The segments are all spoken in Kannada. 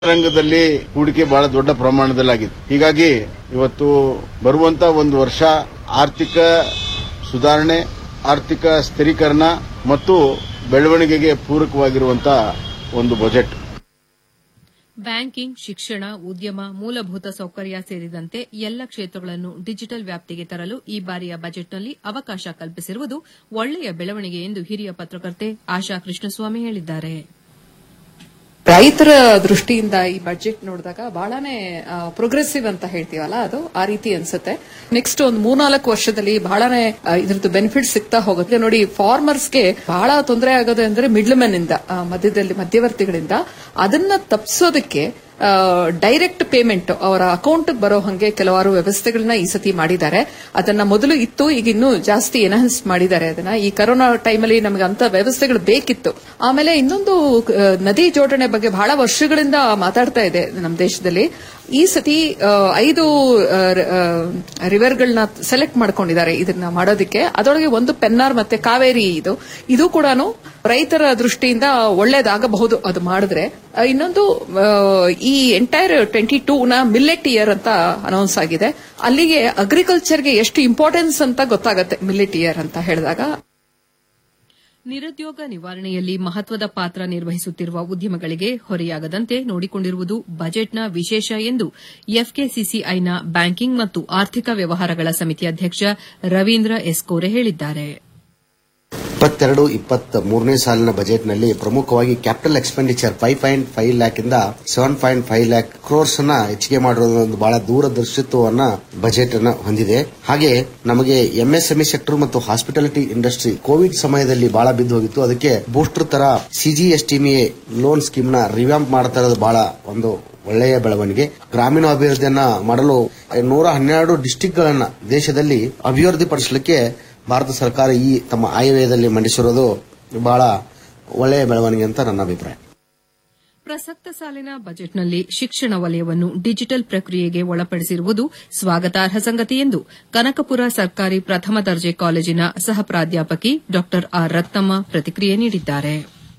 ರಂಗದಲ್ಲಿ ಹೂಡಿಕೆ ಬಹಳ ದೊಡ್ಡ ಪ್ರಮಾಣದಲ್ಲಾಗಿದೆ ಹೀಗಾಗಿ ಇವತ್ತು ಬರುವಂತ ಒಂದು ವರ್ಷ ಆರ್ಥಿಕ ಸುಧಾರಣೆ ಆರ್ಥಿಕ ಸ್ಥಿರೀಕರಣ ಮತ್ತು ಬೆಳವಣಿಗೆಗೆ ಪೂರಕವಾಗಿರುವಂತಹ ಒಂದು ಬಜೆಟ್ ಬ್ಯಾಂಕಿಂಗ್ ಶಿಕ್ಷಣ ಉದ್ಯಮ ಮೂಲಭೂತ ಸೌಕರ್ಯ ಸೇರಿದಂತೆ ಎಲ್ಲ ಕ್ಷೇತ್ರಗಳನ್ನು ಡಿಜಿಟಲ್ ವ್ಯಾಪ್ತಿಗೆ ತರಲು ಈ ಬಾರಿಯ ಬಜೆಟ್ನಲ್ಲಿ ಅವಕಾಶ ಕಲ್ಪಿಸಿರುವುದು ಒಳ್ಳೆಯ ಬೆಳವಣಿಗೆ ಎಂದು ಹಿರಿಯ ಪತ್ರಕರ್ತೆ ಆಶಾ ಕೃಷ್ಣಸ್ವಾಮಿ ಹೇಳಿದ್ದಾರೆ ರೈತರ ದೃಷ್ಟಿಯಿಂದ ಈ ಬಜೆಟ್ ನೋಡಿದಾಗ ಬಹಳನೇ ಪ್ರೋಗ್ರೆಸಿವ್ ಅಂತ ಹೇಳ್ತೀವಲ್ಲ ಅದು ಆ ರೀತಿ ಅನ್ಸುತ್ತೆ ನೆಕ್ಸ್ಟ್ ಒಂದು ಮೂರ್ನಾಲ್ಕು ವರ್ಷದಲ್ಲಿ ಬಹಳನೇ ಆ, ಇದ್ರದ್ದು ಬೆನಿಫಿಟ್ ಸಿಗ್ತಾ ಹೋಗುತ್ತೆ ನೋಡಿ ಫಾರ್ಮರ್ಸ್ಗೆ ಬಹಳ ತೊಂದರೆ ಆಗೋದು ಅಂದ್ರೆ ಮಿಡ್ಲ್ ಮೆನ್ ಇಂದ ಆ, ಮಧ್ಯದಲ್ಲಿ ಮಧ್ಯವರ್ತಿಗಳಿಂದ ಅದನ್ನ ತಪ್ಪಿಸೋದಕ್ಕೆ ಡೈರೆಕ್ಟ್ ಪೇಮೆಂಟ್ ಅವರ ಅಕೌಂಟ್ ಬರೋ ಹಂಗೆ ಕೆಲವಾರು ವ್ಯವಸ್ಥೆಗಳನ್ನ ಈ ಸತಿ ಮಾಡಿದ್ದಾರೆ ಅದನ್ನ ಮೊದಲು ಇತ್ತು ಈಗ ಇನ್ನೂ ಜಾಸ್ತಿ ಎನ್ಹಾನ್ಸ್ ಮಾಡಿದ್ದಾರೆ ಅದನ್ನ ಈ ಕರೋನಾ ಟೈಮಲ್ಲಿ ನಮಗೆ ಅಂತ ವ್ಯವಸ್ಥೆಗಳು ಬೇಕಿತ್ತು ಆಮೇಲೆ ಇನ್ನೊಂದು ಆ, ನದಿ ಜೋಡಣೆ ಬಗ್ಗೆ ಬಹಳ ವರ್ಷಗಳಿಂದ ಮಾತಾಡ್ತಾ ಇದೆ ನಮ್ಮ ದೇಶದಲ್ಲಿ ಈ ಸತಿ ಆ, ಐದು ರಿವರ್ಗಳನ್ನ ಸೆಲೆಕ್ಟ್ ಮಾಡ್ಕೊಂಡಿದ್ದಾರೆ ಇದನ್ನ ಮಾಡೋದಕ್ಕೆ ಅದರೊಳಗೆ ಒಂದು ಪೆನ್ನಾರ್ ಮತ್ತೆ ಕಾವೇರಿ ಇದು ಇದು ಕೂಡ ರೈತರ ದೃಷ್ಟಿಯಿಂದ ಒಳ್ಳೇದಾಗಬಹುದು ಅದು ಮಾಡಿದ್ರೆ ಆ, ಇನ್ನೊಂದು ಆ, ಈ ಎಂಟೈರ್ ಟ್ವೆಂಟಿ ಟೂ ನ ಮಿಲ್ಲೆಟ್ ಇಯರ್ ಅಂತ ಅನೌನ್ಸ್ ಆಗಿದೆ ಅಲ್ಲಿಗೆ ಅಗ್ರಿಕಲ್ಚರ್ಗೆ ಎಷ್ಟು ಇಂಪಾರ್ಟೆನ್ಸ್ ಅಂತ ಗೊತ್ತಾಗತ್ತೆ ಮಿಲ್ಲೆಟ್ ಇಯರ್ ಅಂತ ಹೇಳಿದಾಗ ನಿರುದ್ಯೋಗ ನಿವಾರಣೆಯಲ್ಲಿ ಮಹತ್ವದ ಪಾತ್ರ ನಿರ್ವಹಿಸುತ್ತಿರುವ ಉದ್ಯಮಗಳಿಗೆ ಹೊರೆಯಾಗದಂತೆ ನೋಡಿಕೊಂಡಿರುವುದು ಬಜೆಟ್ನ ವಿಶೇಷ ಎಂದು ಎಫ್ಕೆಸಿಸಿಐನ ಬ್ಯಾಂಕಿಂಗ್ ಮತ್ತು ಆರ್ಥಿಕ ವ್ಯವಹಾರಗಳ ಸಮಿತಿ ಅಧ್ಯಕ್ಷ ರವೀಂದ್ರ ಎಸ್ಕೋರೆ ಹೇಳಿದ್ದಾರೆ ಇಪ್ಪತ್ತೆರಡು ಇಪ್ಪತ್ತ್ ಮೂರನೇ ಸಾಲಿನ ಬಜೆಟ್ನಲ್ಲಿ ಪ್ರಮುಖವಾಗಿ capital expenditure five point five lakh ಇಂದ seven point five lakh crores ಅನ್ನ ಹೆಚ್ಚಿಗೆ ಮಾಡಿರೋದು ಒಂದು ಬಹಳ ದೂರದರ್ಶಿತ್ವವನ್ನ ಬಜೆಟ್ ಅನ್ನ ಹೊಂದಿದೆ ಹಾಗೆ ನಮಗೆ ಎಂಎಸ್ಎಂಇ ಸೆಕ್ಟರ್ ಮತ್ತು ಹಾಸ್ಪಿಟಾಲಿಟಿ ಇಂಡಸ್ಟ್ರಿ ಕೋವಿಡ್ ಸಮಯದಲ್ಲಿ ಬಹಳ ಬಿದ್ದು ಹೋಗಿತ್ತು ಅದಕ್ಕೆ ಬೂಸ್ಟರ್ ತರ ಸಿಜಿಎಸ್ಟಿಎಂಎ ಲೋನ್ ಸ್ಕೀಮ್ ನ ರಿವ್ಯಾಂಪ್ ಮಾಡ್ತಾ ಇರೋದು ಬಹಳ ಒಂದು ಒಳ್ಳೆಯ ಬೆಳವಣಿಗೆ ಗ್ರಾಮೀಣ ಅಭಿವೃದ್ಧಿಯನ್ನ ಮಾಡಲು ನೂರ ಹನ್ನೆರಡು ಡಿಸ್ಟಿಕ್ಗಳನ್ನ ದೇಶದಲ್ಲಿ ಅಭಿವೃದ್ಧಿಪಡಿಸಲಿಕ್ಕೆ ಭಾರತ ಸರ್ಕಾರ ಈ ತಮ್ಮ ಆಯವ್ಯಯದಲ್ಲಿ ಮಂಡಿಸಿರೋದು ಬಹಳ ಒಳ್ಳೆಯ ಬೆಳವಣಿಗೆ ಅಂತ ನನ್ನ ಅಭಿಪ್ರಾಯ ಪ್ರಸಕ್ತ ಸಾಲಿನ ಬಜೆಟ್ನಲ್ಲಿ ಶಿಕ್ಷಣ ವಲಯವನ್ನು ಡಿಜಿಟಲ್ ಪ್ರಕ್ರಿಯೆಗೆ ಒಳಪಡಿಸಿರುವುದು ಸ್ವಾಗತಾರ್ಹ ಸಂಗತಿ ಎಂದು ಕನಕಪುರ ಸರ್ಕಾರಿ ಪ್ರಥಮ ದರ್ಜೆ ಕಾಲೇಜಿನ ಸಹ ಪ್ರಾಧ್ಯಾಪಕಿ ಡಾ ಆರ್ ರತ್ನಮ್ಮ ಪ್ರತಿಕ್ರಿಯೆ ನೀಡಿದ್ದಾರೆ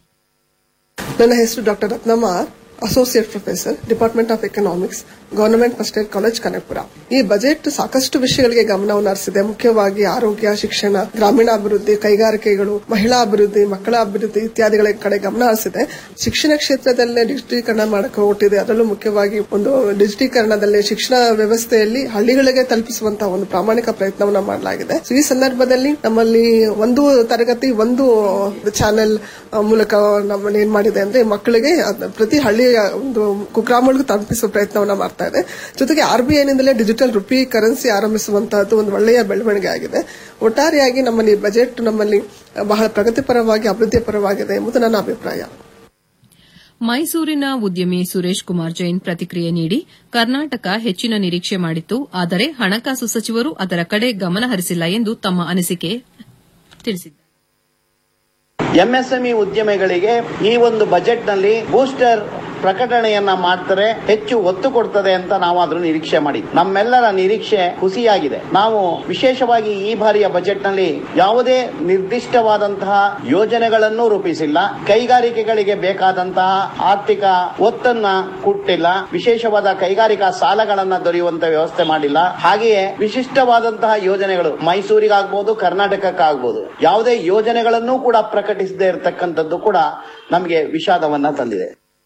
ನನ್ನ ಹೆಸರು doctor Ratnamma associate professor department of economics government first aid college Kanakapura ಈ ಬಜೆಟ್ ಸಾಕಷ್ಟು ವಿಷಯಗಳಿಗೆ ಗಮನವನ್ನು ಹರಿಸಿದೆ ಮುಖ್ಯವಾಗಿ ಆರೋಗ್ಯ ಶಿಕ್ಷಣ ಗ್ರಾಮೀಣಾಭಿವೃದ್ಧಿ ಕೈಗಾರಿಕೆಗಳು ಮಹಿಳಾ ಅಭಿವೃದ್ಧಿ ಮಕ್ಕಳ ಅಭಿವೃದ್ಧಿ ಇತ್ಯಾದಿಗಳ ಕಡೆ ಗಮನ ಹರಿಸಿದೆ ಶಿಕ್ಷಣ ಕ್ಷೇತ್ರದಲ್ಲೇ ಡಿಜಿಟೀಕರಣ ಮಾಡಕ್ಕೆ ಹೊರಟಿದೆ ಅದರಲ್ಲೂ ಮುಖ್ಯವಾಗಿ ಒಂದು ಡಿಜಿಟೀಕರಣದಲ್ಲಿ ಶಿಕ್ಷಣ ವ್ಯವಸ್ಥೆಯಲ್ಲಿ ಹಳ್ಳಿಗಳಿಗೆ ತಲುಪಿಸುವಂತಹ ಒಂದು ಪ್ರಾಮಾಣಿಕ ಪ್ರಯತ್ನವನ್ನ ಮಾಡಲಾಗಿದೆ So, ಈ ಸಂದರ್ಭದಲ್ಲಿ ನಮ್ಮಲ್ಲಿ ಒಂದು ತರಗತಿ ಒಂದು ಚಾನೆಲ್ ಮೂಲಕ ನಮ್ಮಲ್ಲಿ ಏನ್ ಮಾಡಿದೆ ಅಂದ್ರೆ ಮಕ್ಕಳಿಗೆ ಅದ್ನ ಪ್ರತಿ ಹಳ್ಳಿಯ ಒಂದು ಕುಗ್ರಾಮಗಳಿಗೂ ತಲುಪಿಸುವ ಪ್ರಯತ್ನವನ್ನ ಮಾಡ್ತಾ ಇದೆ ಜೊತೆಗೆ ಆರ್ ಬಿ ಐನಿಂದಲೇ ಡಿಜಿಟಲ್ ರುಪಿ ಕರೆನ್ಸಿ ಆರಂಭಿಸುವಂತಹದ್ದು ಒಂದು ಒಳ್ಳೆಯ ಬೆಳವಣಿಗೆ ಆಗಿದೆ ಒಟ್ಟಾರೆಯಾಗಿ ನಮ್ಮಲ್ಲಿ ಬಜೆಟ್ ನಮ್ಮಲ್ಲಿ ಬಹಳ ಪ್ರಗತಿಪರವಾಗಿ ಅಭಿವೃದ್ಧಿ ಪರವಾಗಿದೆ ಎಂಬುದು ನನ್ನ ಅಭಿಪ್ರಾಯ ಮೈಸೂರಿನ ಉದ್ಯಮಿ ಸುರೇಶ್ ಕುಮಾರ್ ಜೈನ್ ಪ್ರತಿಕ್ರಿಯೆ ನೀಡಿ ಕರ್ನಾಟಕ ಹೆಚ್ಚಿನ ನಿರೀಕ್ಷೆ ಮಾಡಿತ್ತು ಆದರೆ ಹಣಕಾಸು ಸಚಿವರು ಅದರ ಕಡೆ ಗಮನ ಹರಿಸಿಲ್ಲ ಎಂದು ತಮ್ಮ ಅನಿಸಿಕೆ ತಿಳಿಸಿದ್ದಾರೆ ಎಂಎಸ್ಎಂಇ ಉದ್ಯಮಿಗಳಿಗೆ ಈ ಒಂದು ಬಜೆಟ್ ನಲ್ಲಿ ಬೂಸ್ಟರ್ ಪ್ರಕಟಣೆಯನ್ನ ಮಾಡ್ತಾರೆ ಹೆಚ್ಚು ಒತ್ತು ಕೊಡ್ತದೆ ಅಂತ ನಾವು ಅದ್ರ ನಿರೀಕ್ಷೆ ಮಾಡಿದ್ವಿ ನಮ್ಮೆಲ್ಲರ ನಿರೀಕ್ಷೆ ಹುಸಿಯಾಗಿದೆ ನಾವು ವಿಶೇಷವಾಗಿ ಈ ಬಾರಿಯ ಬಜೆಟ್ ನಲ್ಲಿ ಯಾವುದೇ ನಿರ್ದಿಷ್ಟವಾದಂತಹ ಯೋಜನೆಗಳನ್ನು ರೂಪಿಸಿಲ್ಲ ಕೈಗಾರಿಕೆಗಳಿಗೆ ಬೇಕಾದಂತಹ ಆರ್ಥಿಕ ಒತ್ತನ್ನ ಕೊಟ್ಟಿಲ್ಲ ವಿಶೇಷವಾದ ಕೈಗಾರಿಕಾ ಸಾಲಗಳನ್ನ ದೊರೆಯುವಂತ ವ್ಯವಸ್ಥೆ ಮಾಡಿಲ್ಲ ಹಾಗೆಯೇ ವಿಶಿಷ್ಟವಾದಂತಹ ಯೋಜನೆಗಳು ಮೈಸೂರಿಗಾಗ್ಬೋದು ಕರ್ನಾಟಕಕ್ಕಾಗ್ಬೋದು ಯಾವುದೇ ಯೋಜನೆಗಳನ್ನೂ ಕೂಡ ಪ್ರಕಟಿಸದೇ ಇರತಕ್ಕಂಥದ್ದು ಕೂಡ ನಮಗೆ ವಿಷಾದವನ್ನ ತಂದಿದೆ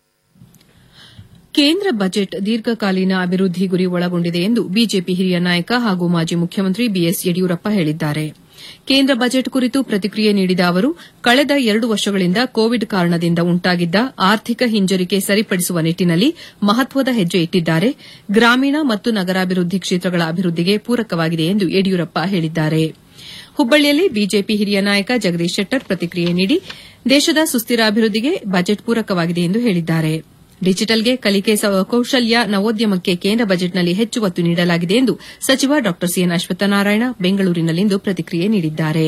ಕೇಂದ್ರ ಬಜೆಟ್ ದೀರ್ಘಕಾಲೀನ ಅಭಿವೃದ್ಧಿ ಗುರಿ ಒಳಗೊಂಡಿದೆ ಎಂದು ಬಿಜೆಪಿ ಹಿರಿಯ ನಾಯಕ ಹಾಗೂ ಮಾಜಿ ಮುಖ್ಯಮಂತ್ರಿ ಬಿಎಸ್ ಯಡಿಯೂರಪ್ಪ ಹೇಳಿದ್ದಾರೆ ಕೇಂದ್ರ ಬಜೆಟ್ ಕುರಿತು ಪ್ರತಿಕ್ರಿಯೆ ನೀಡಿದ ಅವರು ಕಳೆದ ಎರಡು ವರ್ಷಗಳಿಂದ ಕೋವಿಡ್ ಕಾರಣದಿಂದ ಉಂಟಾಗಿದ್ದ ಆರ್ಥಿಕ ಹಿಂಜರಿಕೆ ಸರಿಪಡಿಸುವ ನಿಟ್ಟಿನಲ್ಲಿ ಮಹತ್ವದ ಹೆಜ್ಜೆ ಇಟ್ಟಿದ್ದಾರೆ ಗ್ರಾಮೀಣ ಮತ್ತು ನಗರಾಭಿವೃದ್ಧಿ ಕ್ಷೇತ್ರಗಳ ಅಭಿವೃದ್ಧಿಗೆ ಪೂರಕವಾಗಿದೆ ಎಂದು ಯಡಿಯೂರಪ್ಪ ಹೇಳಿದ್ದಾರೆ ಹುಬ್ಬಳ್ಳಿಯಲ್ಲಿ ಬಿಜೆಪಿ ಹಿರಿಯ ನಾಯಕ ಜಗದೀಶ್ ಶೆಟ್ಟರ್ ಪ್ರತಿಕ್ರಿಯೆ ನೀಡಿ ದೇಶದ ಸುಸ್ಥಿರ ಅಭಿವೃದ್ಧಿಗೆ ಬಜೆಟ್ ಪೂರಕವಾಗಿದೆ ಎಂದು ಹೇಳಿದ್ದಾರೆ ಡಿಜಿಟಲ್ಗೆ ಕಲಿಕೆ ಸ- ಕೌಶಲ್ಯ ನವೋದ್ಯಮಕ್ಕೆ ಕೇಂದ್ರ ಬಜೆಟ್ನಲ್ಲಿ ಹೆಚ್ಚು ಒತ್ತು ನೀಡಲಾಗಿದೆ ಎಂದು ಸಚಿವ ಡಾ ಸಿಎನ್ ಅಶ್ವತ್ಥನಾರಾಯಣ ಬೆಂಗಳೂರಿನಲ್ಲಿಂದು ಪ್ರತಿಕ್ರಿಯೆ ನೀಡಿದ್ದಾರೆ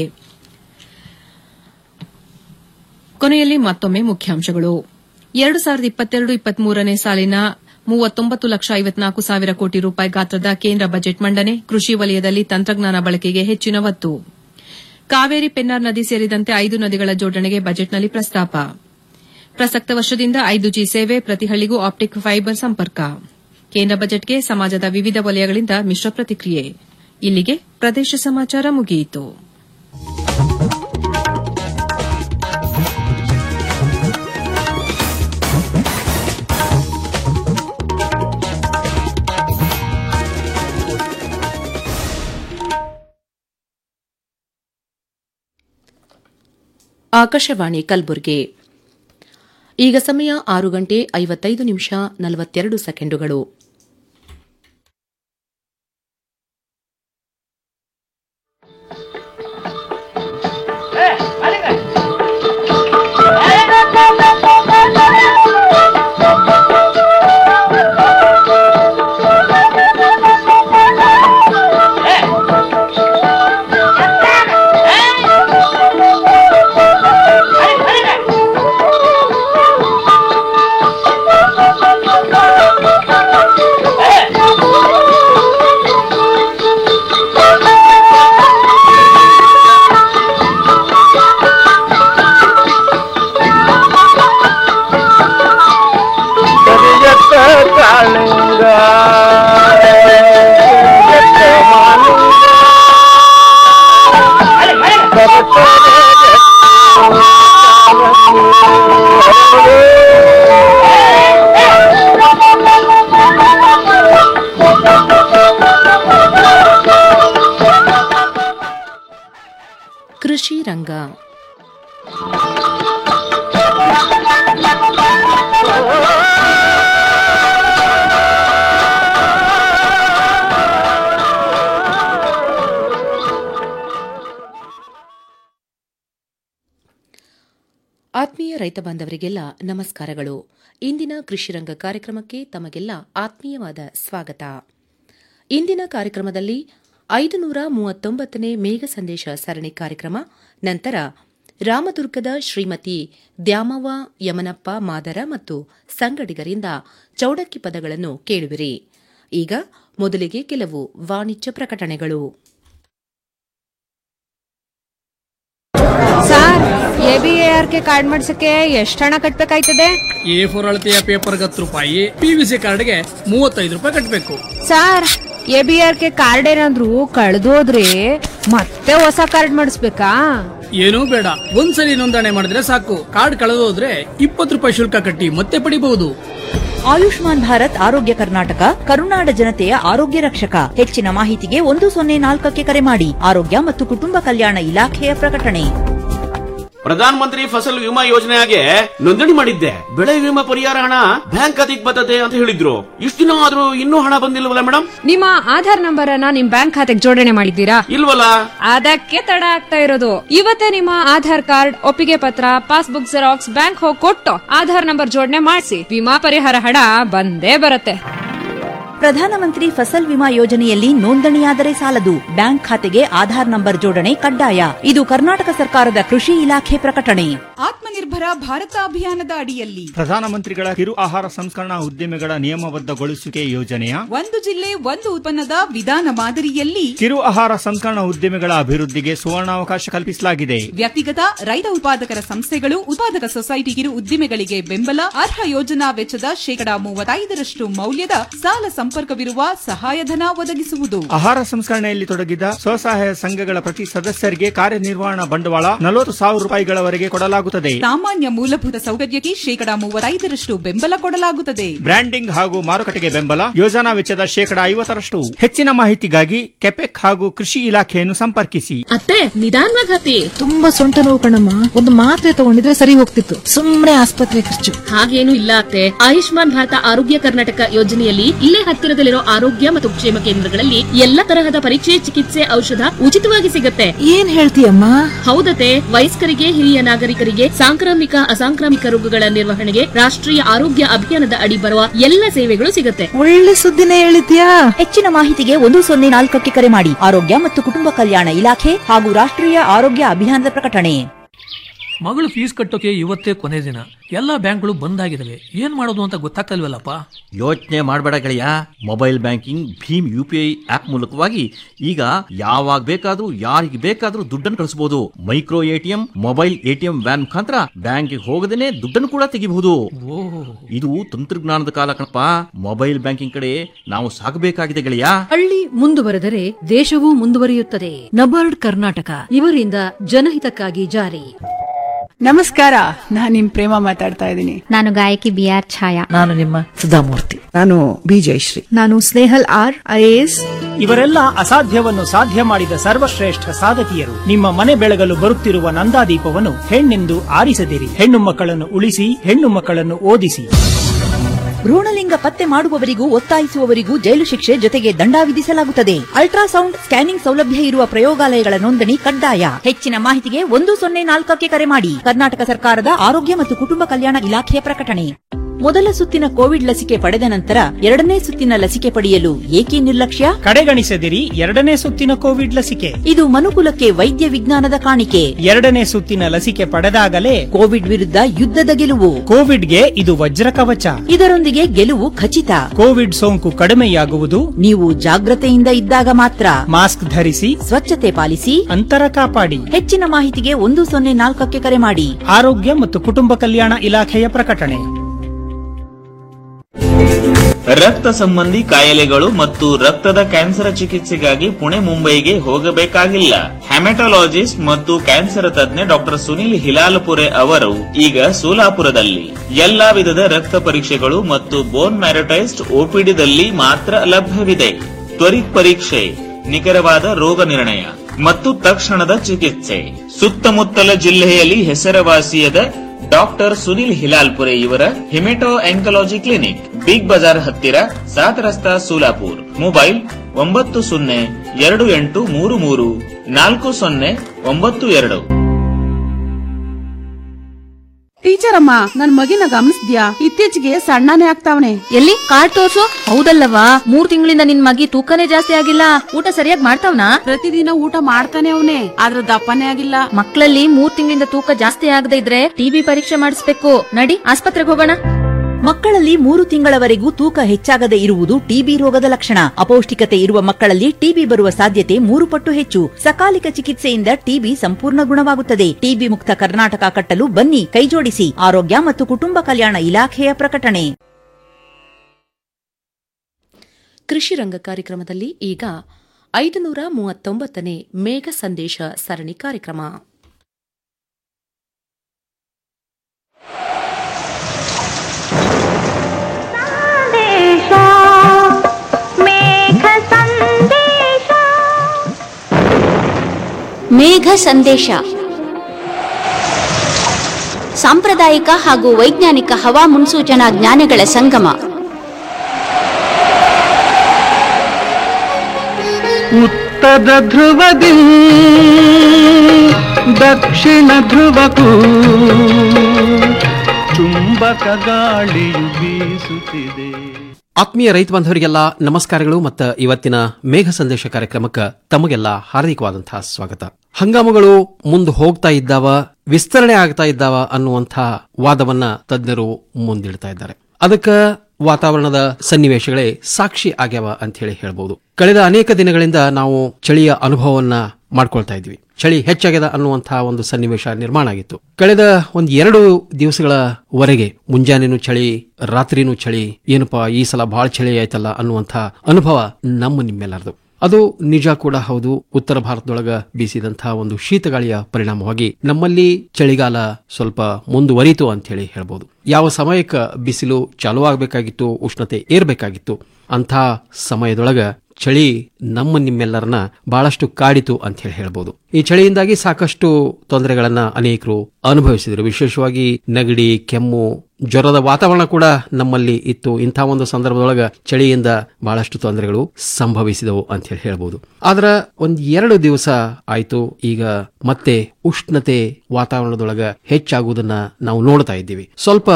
ಕೊನೆಯಲ್ಲಿ ಮತ್ತೊಮ್ಮೆ ಮುಖ್ಯಾಂಶಗಳು ಎರಡು ಸಾವಿರದ ಇಪ್ಪತ್ತೆರಡು ಇಪ್ಪತ್ಮೂರನೇ ಸಾಲಿನ ಮೂವತ್ತೊಂಬತ್ತು ಲಕ್ಷ ಐವತ್ನಾಲ್ಕು ಸಾವಿರ ಕೋಟಿ ರೂಪಾಯಿ ಗಾತ್ರದ ಕೇಂದ್ರ ಬಜೆಟ್ ಮಂಡನೆ ಕೃಷಿ ವಲಯದಲ್ಲಿ ತಂತ್ರಜ್ಞಾನ ಬಳಕೆಗೆ ಹೆಚ್ಚಿನ ಒತ್ತು ಕಾವೇರಿ ಪೆನ್ನಾರ್ ನದಿ ಸೇರಿದಂತೆ ಐದು ನದಿಗಳ ಜೋಡಣೆಗೆ ಬಜೆಟ್ನಲ್ಲಿ ಪ್ರಸ್ತಾಪ ಪ್ರಸಕ್ತ ವರ್ಷದಿಂದ ಐದು ಜಿ ಸೇವೆ ಪ್ರತಿ ಹಳ್ಳಿಗೂ ಆಪ್ಟಿಕ್ ಫೈಬರ್ ಸಂಪರ್ಕ ಕೇಂದ್ರ ಬಜೆಟ್ಗೆ ಸಮಾಜದ ವಿವಿಧ ವಲಯಗಳಿಂದ ಮಿಶ್ರ ಪ್ರತಿಕ್ರಿಯೆ ಇಲ್ಲಿಗೆ ಪ್ರದೇಶ ಸಮಾಚಾರ ಮುಗಿಯಿತು ಆಕಾಶವಾಣಿ ಕಲಬುರಗಿ ಈಗ ಸಮಯ ಆರು ಗಂಟೆ ಐವತ್ತೈದು ನಿಮಿಷ ನಲವತ್ತೆರಡು ಸೆಕೆಂಡುಗಳು ಕರಿಯತ್ತ ಕಾಳಿಂಗ ಕರಿಯತ್ತ ಮಾಲಿಂಗ ಕೃಷಿ ರಂಗ ಆತ್ಮೀಯ ರೈತ ಬಾಂಧವರಿಗೆಲ್ಲ ನಮಸ್ಕಾರಗಳು ಇಂದಿನ ಕೃಷಿ ರಂಗ ಕಾರ್ಯಕ್ರಮಕ್ಕೆ ತಮಗೆಲ್ಲ ಆತ್ಮೀಯವಾದ ಸ್ವಾಗತ ಇಂದಿನ ಕಾರ್ಯಕ್ರಮದಲ್ಲಿ ಐದು ನೂರ ಮೂವತ್ತೊಂಬತ್ತನೇ ಮೇಘ ಸಂದೇಶ ಸರಣಿ ಕಾರ್ಯಕ್ರಮ ನಂತರ ರಾಮದುರ್ಗದ ಶ್ರೀಮತಿ ದ್ಯಾಮವ್ವ ಯಮನಪ್ಪ ಮಾದರ ಮತ್ತು ಸಂಗಡಿಗರಿಂದ ಚೌಡಕ್ಕಿ ಪದಗಳನ್ನು ಕೇಳುವಿರಿ ಈಗ ಮೊದಲಿಗೆ ಕೆಲವು ವಾಣಿಜ್ಯ ಪ್ರಕಟಣೆಗಳು sir A B A R K card ಮಾಡ್ಸಕ್ಕೆ ಎಷ್ಟು ಹಣ ಕಟ್ಬೇಕಾಯ್ತದೆ ಎ ಫೋರ್ ಅಳತೆಯ ಪೇಪರ್ಗೆ ಹತ್ತು ರೂಪಾಯಿ ಪಿವಿಸಿ ಕಾರ್ಡ್ಗೆ ಮೂವತ್ತೈದು ರೂಪಾಯಿ ಕಟ್ಟಬೇಕು sir A B R K card ಏನಾದ್ರು ಕಳೆದೋದ್ರೆ ಮತ್ತೆ ಹೊಸ ಕಾರ್ಡ್ ಮಾಡಿಸ್ಬೇಕಾ ಏನೂ ಬೇಡ ಒಂದ್ಸಲಿ ನೋಂದಣಿ ಮಾಡಿದ್ರೆ ಸಾಕು ಕಾರ್ಡ್ ಕಳೆದೋದ್ರೆ ಇಪ್ಪತ್ತು ರೂಪಾಯಿ ಶುಲ್ಕ ಕಟ್ಟಿ ಮತ್ತೆ ಪಡಿಬಹುದು ಆಯುಷ್ಮಾನ್ ಭಾರತ್ ಆರೋಗ್ಯ ಕರ್ನಾಟಕ ಕರುನಾಡ ಜನತೆಯ ಆರೋಗ್ಯ ರಕ್ಷಕ ಹೆಚ್ಚಿನ ಮಾಹಿತಿಗೆ ಒಂದು ಸೊನ್ನೆ ನಾಲ್ಕಕ್ಕೆ ಕರೆ ಮಾಡಿ ಆರೋಗ್ಯ ಮತ್ತು ಕುಟುಂಬ ಕಲ್ಯಾಣ ಇಲಾಖೆಯ ಪ್ರಕಟಣೆ ಪ್ರಧಾನ ಮಂತ್ರಿ ಫಸಲ್ ವಿಮಾ ಯೋಜನೆಗೆ ನೋಂದಣಿ ಮಾಡಿದ್ದೆ ಬೆಳೆ ವಿಮಾ ಪರಿಹಾರ ಹಣ ಬ್ಯಾಂಕ್ ಖಾತೆಗೆ ಬರ್ತದೆ ಅಂತ ಹೇಳಿದ್ರು ಇಷ್ಟು ದಿನ ಆದ್ರೂ ಇನ್ನೂ ಹಣ ಬಂದಿಲ್ವಲ್ಲ ಮೇಡಮ್ ನಿಮ್ಮ ಆಧಾರ್ ನಂಬರ್ ಅನ್ನ ನಿಮ್ ಬ್ಯಾಂಕ್ ಖಾತೆಗೆ ಜೋಡಣೆ ಮಾಡಿದ್ದೀರಾ ಇಲ್ವಲ್ಲ ಅದಕ್ಕೆ ತಡ ಆಗ್ತಾ ಇರೋದು ಇವತ್ತೇ ನಿಮ್ಮ ಆಧಾರ್ ಕಾರ್ಡ್ ಒಪ್ಪಿಗೆ ಪತ್ರ ಪಾಸ್ಬುಕ್ ಜೆರಾಕ್ಸ್ ಬ್ಯಾಂಕ್ ಹೋಗಿ ಕೊಟ್ಟು ಆಧಾರ್ ನಂಬರ್ ಜೋಡಣೆ ಮಾಡಿಸಿ ವಿಮಾ ಪರಿಹಾರ ಹಣ ಬಂದೇ ಬರುತ್ತೆ ಪ್ರಧಾನಮಂತ್ರಿ ಫಸಲ್ ವಿಮಾ ಯೋಜನೆಯಲ್ಲಿ ನೋಂದಣಿಯಾದರೆ ಸಾಲದು ಬ್ಯಾಂಕ್ ಖಾತೆಗೆ ಆಧಾರ್ ನಂಬರ್ ಜೋಡಣೆ ಕಡ್ಡಾಯ ಇದು ಕರ್ನಾಟಕ ಸರ್ಕಾರದ ಕೃಷಿ ಇಲಾಖೆ ಪ್ರಕಟಣೆ ಆತ್ಮನಿರ್ಭರ ಭಾರತ ಅಭಿಯಾನದ ಅಡಿಯಲ್ಲಿ ಪ್ರಧಾನಮಂತ್ರಿಗಳ ಕಿರು ಆಹಾರ ಸಂಸ್ಕರಣಾ ಉದ್ಯಮಿಗಳ ನಿಯಮಬದ್ಧಗೊಳಿಸುವಿಕೆ ಯೋಜನೆಯ ಒಂದು ಜಿಲ್ಲೆ ಒಂದು ಉತ್ಪನ್ನದ ವಿಧಾನ ಮಾದರಿಯಲ್ಲಿ ಕಿರು ಆಹಾರ ಸಂಸ್ಕರಣಾ ಉದ್ಯಮಿಗಳ ಅಭಿವೃದ್ಧಿಗೆ ಸುವರ್ಣಾವಕಾಶ ಕಲ್ಪಿಸಲಾಗಿದೆ ವ್ಯಕ್ತಿಗತ ರೈತ ಉತ್ಪಾದಕರ ಸಂಸ್ಥೆಗಳು ಉತ್ಪಾದಕ ಸೊಸೈಟಿ ಕಿರು ಉದ್ದಿಮೆಗಳಿಗೆ ಬೆಂಬಲ ಅರ್ಹ ಯೋಜನಾ ವೆಚ್ಚದ ಶೇಕಡಾ ಮೂವತ್ತೈದರಷ್ಟು ಮೌಲ್ಯದ ಸಾಲ ಸಂಪರ್ಕವಿರುವ ಸಹಾಯಧನ ಒದಗಿಸುವುದು ಆಹಾರ ಸಂಸ್ಕರಣೆಯಲ್ಲಿ ತೊಡಗಿದ ಸ್ವಸಹಾಯ ಸಂಘಗಳ ಪ್ರತಿ ಸದಸ್ಯರಿಗೆ ಕಾರ್ಯನಿರ್ವಹಣಾ ಬಂಡವಾಳ ನಲವತ್ತು ಸಾವಿರ ರೂಪಾಯಿಗಳವರೆಗೆ ಕೊಡಲಾಗುತ್ತದೆ ಸಾಮಾನ್ಯ ಮೂಲಭೂತ ಸೌಕರ್ಯಕ್ಕೆ ಶೇಕಡಾ ಮೂವತ್ತೈದರಷ್ಟು ಬೆಂಬಲ ಕೊಡಲಾಗುತ್ತದೆ ಬ್ರ್ಯಾಂಡಿಂಗ್ ಹಾಗೂ ಮಾರುಕಟ್ಟೆಗೆ ಬೆಂಬಲ ಯೋಜನಾ ವೆಚ್ಚದ ಶೇಕಡಾ ಐವತ್ತರಷ್ಟು ಹೆಚ್ಚಿನ ಮಾಹಿತಿಗಾಗಿ ಕೆಪೆಕ್ ಹಾಗೂ ಕೃಷಿ ಇಲಾಖೆಯನ್ನು ಸಂಪರ್ಕಿಸಿ ಅತ್ತೆ ನಿಧಾನವಾಗಿ ಹತ್ತಿ ತುಂಬಾ ಸೊಂಟ ನೋವು ಕಣಮ್ಮ ಒಂದು ಮಾತ್ರೆ ತಗೊಂಡಿದ್ರೆ ಸರಿ ಹೋಗ್ತಿತ್ತು ಸುಮ್ನೆ ಆಸ್ಪತ್ರೆ ಖರ್ಚು ಹಾಗೇನು ಇಲ್ಲ ಅತ್ತೆ ಆಯುಷ್ಮಾನ್ ಭಾರತ ಆರೋಗ್ಯ ಕರ್ನಾಟಕ ಯೋಜನೆಯಲ್ಲಿ ಇಲ್ಲೇ ಹತ್ತಿರದಲ್ಲಿರೋ ಆರೋಗ್ಯ ಮತ್ತು ಕ್ಷೇಮ ಕೇಂದ್ರಗಳಲ್ಲಿ ಎಲ್ಲ ತರಹದ ಪರೀಕ್ಷೆ ಚಿಕಿತ್ಸೆ ಔಷಧ ಉಚಿತವಾಗಿ ಸಿಗುತ್ತೆ ಏನ್ ಹೇಳ್ತೀಯಮ್ಮ ಹೌದತೆ ವಯಸ್ಕರಿಗೆ ಹಿರಿಯ ನಾಗರಿಕರಿಗೆ ಸಾಂಕ್ರಾಮಿಕ ಅಸಾಂಕ್ರಾಮಿಕ ರೋಗಗಳ ನಿರ್ವಹಣೆಗೆ ರಾಷ್ಟ್ರೀಯ ಆರೋಗ್ಯ ಅಭಿಯಾನದ ಅಡಿ ಬರುವ ಎಲ್ಲ ಸೇವೆಗಳು ಸಿಗುತ್ತೆ ಒಳ್ಳೆ ಸುದ್ದಿನೇ ಹೇಳಿದ್ಯಾ ಹೆಚ್ಚಿನ ಮಾಹಿತಿಗೆ ಒಂದು ಸೊನ್ನೆ ನಾಲ್ಕಕ್ಕೆ ಕರೆ ಮಾಡಿ ಆರೋಗ್ಯ ಮತ್ತು ಕುಟುಂಬ ಕಲ್ಯಾಣ ಇಲಾಖೆ ಹಾಗೂ ರಾಷ್ಟ್ರೀಯ ಆರೋಗ್ಯ ಅಭಿಯಾನದ ಪ್ರಕಟಣೆ ಮಗಳು ಫೀಸ್ ಕಟ್ಟೋಕೆ ಇವತ್ತೇ ಕೊನೆ ದಿನ ಎಲ್ಲಾ ಬ್ಯಾಂಕ್ಗಳು ಬಂದ್ ಆಗಿದಾವೆ ಏನ್ ಮಾಡೋದು ಅಂತ ಗೊತ್ತಾಗ್ತಲ್ವಲ್ಲಪ್ಪ ಯೋಚನೆ ಮಾಡಬೇಡ ಗೆಳೆಯ ಮೊಬೈಲ್ ಬ್ಯಾಂಕಿಂಗ್ ಭೀಮ್ ಯು ಪಿ ಐ ಆಪ್ ಮೂಲಕವಾಗಿ ಈಗ ಯಾವಾಗ ಬೇಕಾದ್ರೂ ಯಾರಿಗೆ ಬೇಕಾದ್ರೂ ದುಡ್ಡನ್ನು ಕಳಿಸಬಹುದು micro ATM mobile ATM van ಮುಖಾಂತರ ಬ್ಯಾಂಕಿಗೆ ಹೋಗದೇನೆ ದುಡ್ಡನ್ನು ಕೂಡ ತೆಗಿಬಹುದು ಇದು ತಂತ್ರಜ್ಞಾನದ ಕಾಲ ಕಣಪ್ಪ ಮೊಬೈಲ್ ಬ್ಯಾಂಕಿಂಗ್ ಕಡೆ ನಾವು ಸಾಗಬೇಕಾಗಿದೆ ಗೆಳೆಯ ಹಳ್ಳಿ ಮುಂದುವರೆದರೆ ದೇಶವೂ ಮುಂದುವರಿಯುತ್ತದೆ ನಬಾರ್ಡ್ ಕರ್ನಾಟಕ ಇವರಿಂದ ಜನಹಿತಕ್ಕಾಗಿ ಜಾರಿ ನಮಸ್ಕಾರ ನಾನ್ ನಿಮ್ ಪ್ರೇಮ ಮಾತಾಡ್ತಾ ಇದ್ದೀನಿ ನಾನು ಗಾಯಕಿ ಬಿ ಆರ್ ಛಾಯಾ ನಾನು ನಿಮ್ಮ ಸುಧಾಮೂರ್ತಿ ನಾನು ಬಿ ಜಯಶ್ರೀ ನಾನು ಸ್ನೇಹಲ್ ಆರ್ ಐಎಎಸ್ ಇವರೆಲ್ಲ ಅಸಾಧ್ಯವನ್ನು ಸಾಧ್ಯ ಮಾಡಿದ ಸರ್ವಶ್ರೇಷ್ಠ ಸಾಧಕಿಯರು ನಿಮ್ಮ ಮನೆ ಬೆಳಗಲು ಬರುತ್ತಿರುವ ನಂದಾದೀಪವನ್ನು ಹೆಣ್ಣೆಂದು ಆರಿಸದಿರಿ ಹೆಣ್ಣು ಮಕ್ಕಳನ್ನು ಉಳಿಸಿ ಹೆಣ್ಣು ಮಕ್ಕಳನ್ನು ಓದಿಸಿ ಭ್ರೂಣಲಿಂಗ ಪತ್ತೆ ಮಾಡುವವರಿಗೂ ಒತ್ತಾಯಿಸುವವರಿಗೂ ಜೈಲು ಶಿಕ್ಷೆ ಜೊತೆಗೆ ದಂಡ ವಿಧಿಸಲಾಗುತ್ತದೆ ಅಲ್ಟ್ರಾಸೌಂಡ್ ಸ್ಕ್ಯಾನಿಂಗ್ ಸೌಲಭ್ಯ ಇರುವ ಪ್ರಯೋಗಾಲಯಗಳ ನೋಂದಣಿ ಕಡ್ಡಾಯ ಹೆಚ್ಚಿನ ಮಾಹಿತಿಗೆ ಒಂದು ಸೊನ್ನೆ ನಾಲ್ಕಕ್ಕೆ ಕರೆ ಮಾಡಿ ಕರ್ನಾಟಕ ಸರ್ಕಾರದ ಆರೋಗ್ಯ ಮತ್ತು ಕುಟುಂಬ ಕಲ್ಯಾಣ ಇಲಾಖೆಯ ಪ್ರಕಟಣೆ ಮೊದಲ ಸುತ್ತಿನ ಕೋವಿಡ್ ಲಸಿಕೆ ಪಡೆದ ನಂತರ ಎರಡನೇ ಸುತ್ತಿನ ಲಸಿಕೆ ಪಡೆಯಲು ಏಕೆ ನಿರ್ಲಕ್ಷ್ಯ ಕಡೆಗಣಿಸದಿರಿ ಎರಡನೇ ಸುತ್ತಿನ ಕೋವಿಡ್ ಲಸಿಕೆ ಇದು ಮನುಕುಲಕ್ಕೆ ವೈದ್ಯ ವಿಜ್ಞಾನದ ಕಾಣಿಕೆ ಎರಡನೇ ಸುತ್ತಿನ ಲಸಿಕೆ ಪಡೆದಾಗಲೇ ಕೋವಿಡ್ ವಿರುದ್ಧ ಯುದ್ಧದ ಗೆಲುವು ಕೋವಿಡ್ಗೆ ಇದು ವಜ್ರ ಕವಚ ಇದರೊಂದಿಗೆ ಗೆಲುವು ಖಚಿತ ಕೋವಿಡ್ ಸೋಂಕು ಕಡಿಮೆಯಾಗುವುದು ನೀವು ಜಾಗ್ರತೆಯಿಂದ ಇದ್ದಾಗ ಮಾತ್ರ ಮಾಸ್ಕ್ ಧರಿಸಿ ಸ್ವಚ್ಛತೆ ಪಾಲಿಸಿ ಅಂತರ ಕಾಪಾಡಿ ಹೆಚ್ಚಿನ ಮಾಹಿತಿಗೆ ಒಂದು ಸೊನ್ನೆ ನಾಲ್ಕಕ್ಕೆ ಕರೆ ಮಾಡಿ ಆರೋಗ್ಯ ಮತ್ತು ಕುಟುಂಬ ಕಲ್ಯಾಣ ಇಲಾಖೆಯ ಪ್ರಕಟಣೆ ರಕ್ತ ಸಂಬಂಧಿ ಕಾಯಿಲೆಗಳು ಮತ್ತು ರಕ್ತದ ಕ್ಯಾನ್ಸರ್ ಚಿಕಿತ್ಸೆಗಾಗಿ ಪುಣೆ ಮುಂಬೈಗೆ ಹೋಗಬೇಕಾಗಿಲ್ಲ ಹೆಮೆಟೊಲಾಜಿಸ್ಟ್ ಮತ್ತು ಕ್ಯಾನ್ಸರ್ ತಜ್ಞ ಡಾಕ್ಟರ್ ಸುನಿಲ್ ಹಿಲಾಲ್ಪುರೆ ಅವರು ಈಗ ಸೋಲಾಪುರದಲ್ಲಿ ಎಲ್ಲಾ ವಿಧದ ರಕ್ತ ಪರೀಕ್ಷೆಗಳು ಮತ್ತು ಬೋನ್ ಮ್ಯಾರಟೈಸ್ಡ್ ಓಪಿಡಿದಲ್ಲಿ ಮಾತ್ರ ಲಭ್ಯವಿದೆ ತ್ವರಿತ್ ಪರೀಕ್ಷೆ ನಿಖರವಾದ ರೋಗ ನಿರ್ಣಯ ಮತ್ತು ತಕ್ಷಣದ ಚಿಕಿತ್ಸೆ ಸುತ್ತಮುತ್ತಲ ಜಿಲ್ಲೆಯಲ್ಲಿ ಹೆಸರುವಾಸಿಯಾದ ಡಾಕ್ಟರ್ ಸುನಿಲ್ ಹಿಲಾಲ್ಪುರೆ ಇವರ haemato oncology clinic Big Bazaar ಹತ್ತಿರ ಸಾತ್ ರಸ್ತಾ ಸೋಲಾಪುರ್ ಮೊಬೈಲ್ ಒಂಬತ್ತು ಸೊನ್ನೆ ಎರಡು ಎಂಟು ಮೂರು ಮೂರು ನಾಲ್ಕು ಸೊನ್ನೆ ಒಂಬತ್ತು ಎರಡು ಟೀಚರ್ ಅಮ್ಮ ನನ್ ಮಗಿನ ಗಮನಿಸ್ದ್ಯಾ ಇತ್ತೀಚೆಗೆ ಸಣ್ಣನೇ ಆಗ್ತಾವನೆ ಎಲ್ಲಿ ಕಾರ್ಡ್ ತೋರ್ಸು ಹೌದಲ್ಲವಾ ಮೂರ್ ತಿಂಗಳಿಂದ ನಿನ್ ಮಗಿ ತೂಕನೇ ಜಾಸ್ತಿ ಆಗಿಲ್ಲ ಊಟ ಸರಿಯಾಗಿ ಮಾಡ್ತಾವ್ನಾ ಪ್ರತಿದಿನ ಊಟ ಮಾಡ್ತಾನೆ ಅವನೇ ಆದ್ರ ದಪ್ಪನೇ ಆಗಿಲ್ಲ ಮಕ್ಕಳಲ್ಲಿ ಮೂರ್ ತಿಂಗಳಿಂದ ತೂಕ ಜಾಸ್ತಿ ಆಗದೆ ಇದ್ರೆ ಟಿಬಿ ಪರೀಕ್ಷೆ ಮಾಡಿಸ್ಬೇಕು ನಡಿ ಆಸ್ಪತ್ರೆಗೆ ಹೋಗೋಣ ಮಕ್ಕಳಲ್ಲಿ ಮೂರು ತಿಂಗಳವರೆಗೂ ತೂಕ ಹೆಚ್ಚಾಗದೆ ಇರುವುದು ಟಿಬಿ ರೋಗದ ಲಕ್ಷಣ ಅಪೌಷ್ಟಿಕತೆ ಇರುವ ಮಕ್ಕಳಲ್ಲಿ ಟಿಬಿ ಬರುವ ಸಾಧ್ಯತೆ ಮೂರು ಪಟ್ಟು ಹೆಚ್ಚು ಸಕಾಲಿಕ ಚಿಕಿತ್ಸೆಯಿಂದ ಟಿಬಿ ಸಂಪೂರ್ಣ ಗುಣವಾಗುತ್ತದೆ ಟಿಬಿ ಮುಕ್ತ ಕರ್ನಾಟಕ ಕಟ್ಟಲು ಬನ್ನಿ ಕೈಜೋಡಿಸಿ ಆರೋಗ್ಯ ಮತ್ತು ಕುಟುಂಬ ಕಲ್ಯಾಣ ಇಲಾಖೆಯ ಪ್ರಕಟಣೆ ಕೃಷಿ ರಂಗ ಕಾರ್ಯಕ್ರಮದಲ್ಲಿ ಈಗ ಐದುನೂರ ಮೂವತ್ತೊಂಬತ್ತನೇ ಮೇಘ ಸಂದೇಶ ಸರಣಿ ಕಾರ್ಯಕ್ರಮ ಮೇಘ ಸಂದೇಶ ಸಾಂಪ್ರದಾಯಿಕ ಹಾಗೂ ವೈಜ್ಞಾನಿಕ ಹವಾ ಮುನ್ಸೂಚನಾ ಜ್ಞಾನಗಳ ಸಂಗಮ ಉತ್ತರ ಧ್ರುವದಿ ದಕ್ಷಿಣ ಧ್ರುವಕ್ಕೂ ಚುಂಬಕ ಗಾಳಿಯು ಬೀಸುತ್ತಿದೆ ಆತ್ಮೀಯ ರೈತ ಬಾಂಧವರಿಗೆಲ್ಲ ನಮಸ್ಕಾರಗಳು ಮತ್ತು ಇವತ್ತಿನ ಮೇಘ ಸಂದೇಶ ಕಾರ್ಯಕ್ರಮಕ್ಕೆ ತಮಗೆಲ್ಲ ಹಾರ್ದಿಕವಾದಂತಹ ಸ್ವಾಗತ ಹಂಗಾಮುಗಳು ಮುಂದೆ ಹೋಗ್ತಾ ಇದ್ದಾವ ವಿಸ್ತರಣೆ ಆಗ್ತಾ ಇದ್ದಾವ ಅನ್ನುವಂಥ ವಾದವನ್ನ ತಜ್ಞರು ಮುಂದಿಡ್ತಾ ಇದ್ದಾರೆ ಅದಕ್ಕೆ ವಾತಾವರಣದ ಸನ್ನಿವೇಶಗಳೇ ಸಾಕ್ಷಿ ಆಗ್ಯಾವ ಅಂತ ಹೇಳಿ ಹೇಳ್ಬಹುದು ಕಳೆದ ಅನೇಕ ದಿನಗಳಿಂದ ನಾವು ಚಳಿಯ ಅನುಭವವನ್ನ ಮಾಡ್ಕೊಳ್ತಾ ಇದ್ವಿ ಚಳಿ ಹೆಚ್ಚಾಗ್ಯದ ಅನ್ನುವಂತಹ ಒಂದು ಸನ್ನಿವೇಶ ನಿರ್ಮಾಣ ಆಗಿತ್ತು ಕಳೆದ ಒಂದ್ ಎರಡು ದಿವಸಗಳವರೆಗೆ ಮುಂಜಾನೆನೂ ಚಳಿ ರಾತ್ರಿನೂ ಚಳಿ ಏನಪ್ಪಾ ಈ ಸಲ ಬಹಳ ಚಳಿ ಆಯ್ತಲ್ಲ ಅನ್ನುವಂಥ ಅನುಭವ ನಮ್ಮ ನಿಮ್ಮೆಲ್ಲರದು ಅದು ನಿಜ ಕೂಡ ಹೌದು ಉತ್ತರ ಭಾರತದೊಳಗ ಬೀಸಿದಂತಹ ಒಂದು ಶೀತಗಾಳಿಯ ಪರಿಣಾಮವಾಗಿ ನಮ್ಮಲ್ಲಿ ಚಳಿಗಾಲ ಸ್ವಲ್ಪ ಮುಂದುವರಿತು ಅಂತ ಹೇಳಿ ಹೇಳ್ಬೋದು ಯಾವ ಸಮಯಕ್ಕೆ ಬಿಸಿಲು ಚಾಲುವಾಗಬೇಕಾಗಿತ್ತು ಉಷ್ಣತೆ ಏರ್ಬೇಕಾಗಿತ್ತು ಅಂಥ ಸಮಯದೊಳಗ ಚಳಿ ನಮ್ಮ ನಿಮ್ಮೆಲ್ಲರನ್ನ ಬಹಳಷ್ಟು ಕಾಡಿತು ಅಂತ ಹೇಳಿ ಹೇಳ್ಬೋದು ಈ ಚಳಿಯಿಂದಾಗಿ ಸಾಕಷ್ಟು ತೊಂದರೆಗಳನ್ನ ಅನೇಕರು ಅನುಭವಿಸಿದರು ವಿಶೇಷವಾಗಿ ನೆಗಡಿ ಕೆಮ್ಮು ಜ್ವರದ ವಾತಾವರಣ ಕೂಡ ನಮ್ಮಲ್ಲಿ ಇತ್ತು ಇಂಥ ಒಂದು ಸಂದರ್ಭದೊಳಗ ಚಳಿಯಿಂದ ಬಹಳಷ್ಟು ತೊಂದರೆಗಳು ಸಂಭವಿಸಿದವು ಅಂತ ಹೇಳಿ ಹೇಳ್ಬೋದು ಆದ್ರ ಒಂದ್ ಎರಡು ದಿವಸ ಆಯ್ತು ಈಗ ಮತ್ತೆ ಉಷ್ಣತೆ ವಾತಾವರಣದೊಳಗ ಹೆಚ್ಚಾಗುವುದನ್ನ ನಾವು ನೋಡ್ತಾ ಇದ್ದೀವಿ ಸ್ವಲ್ಪ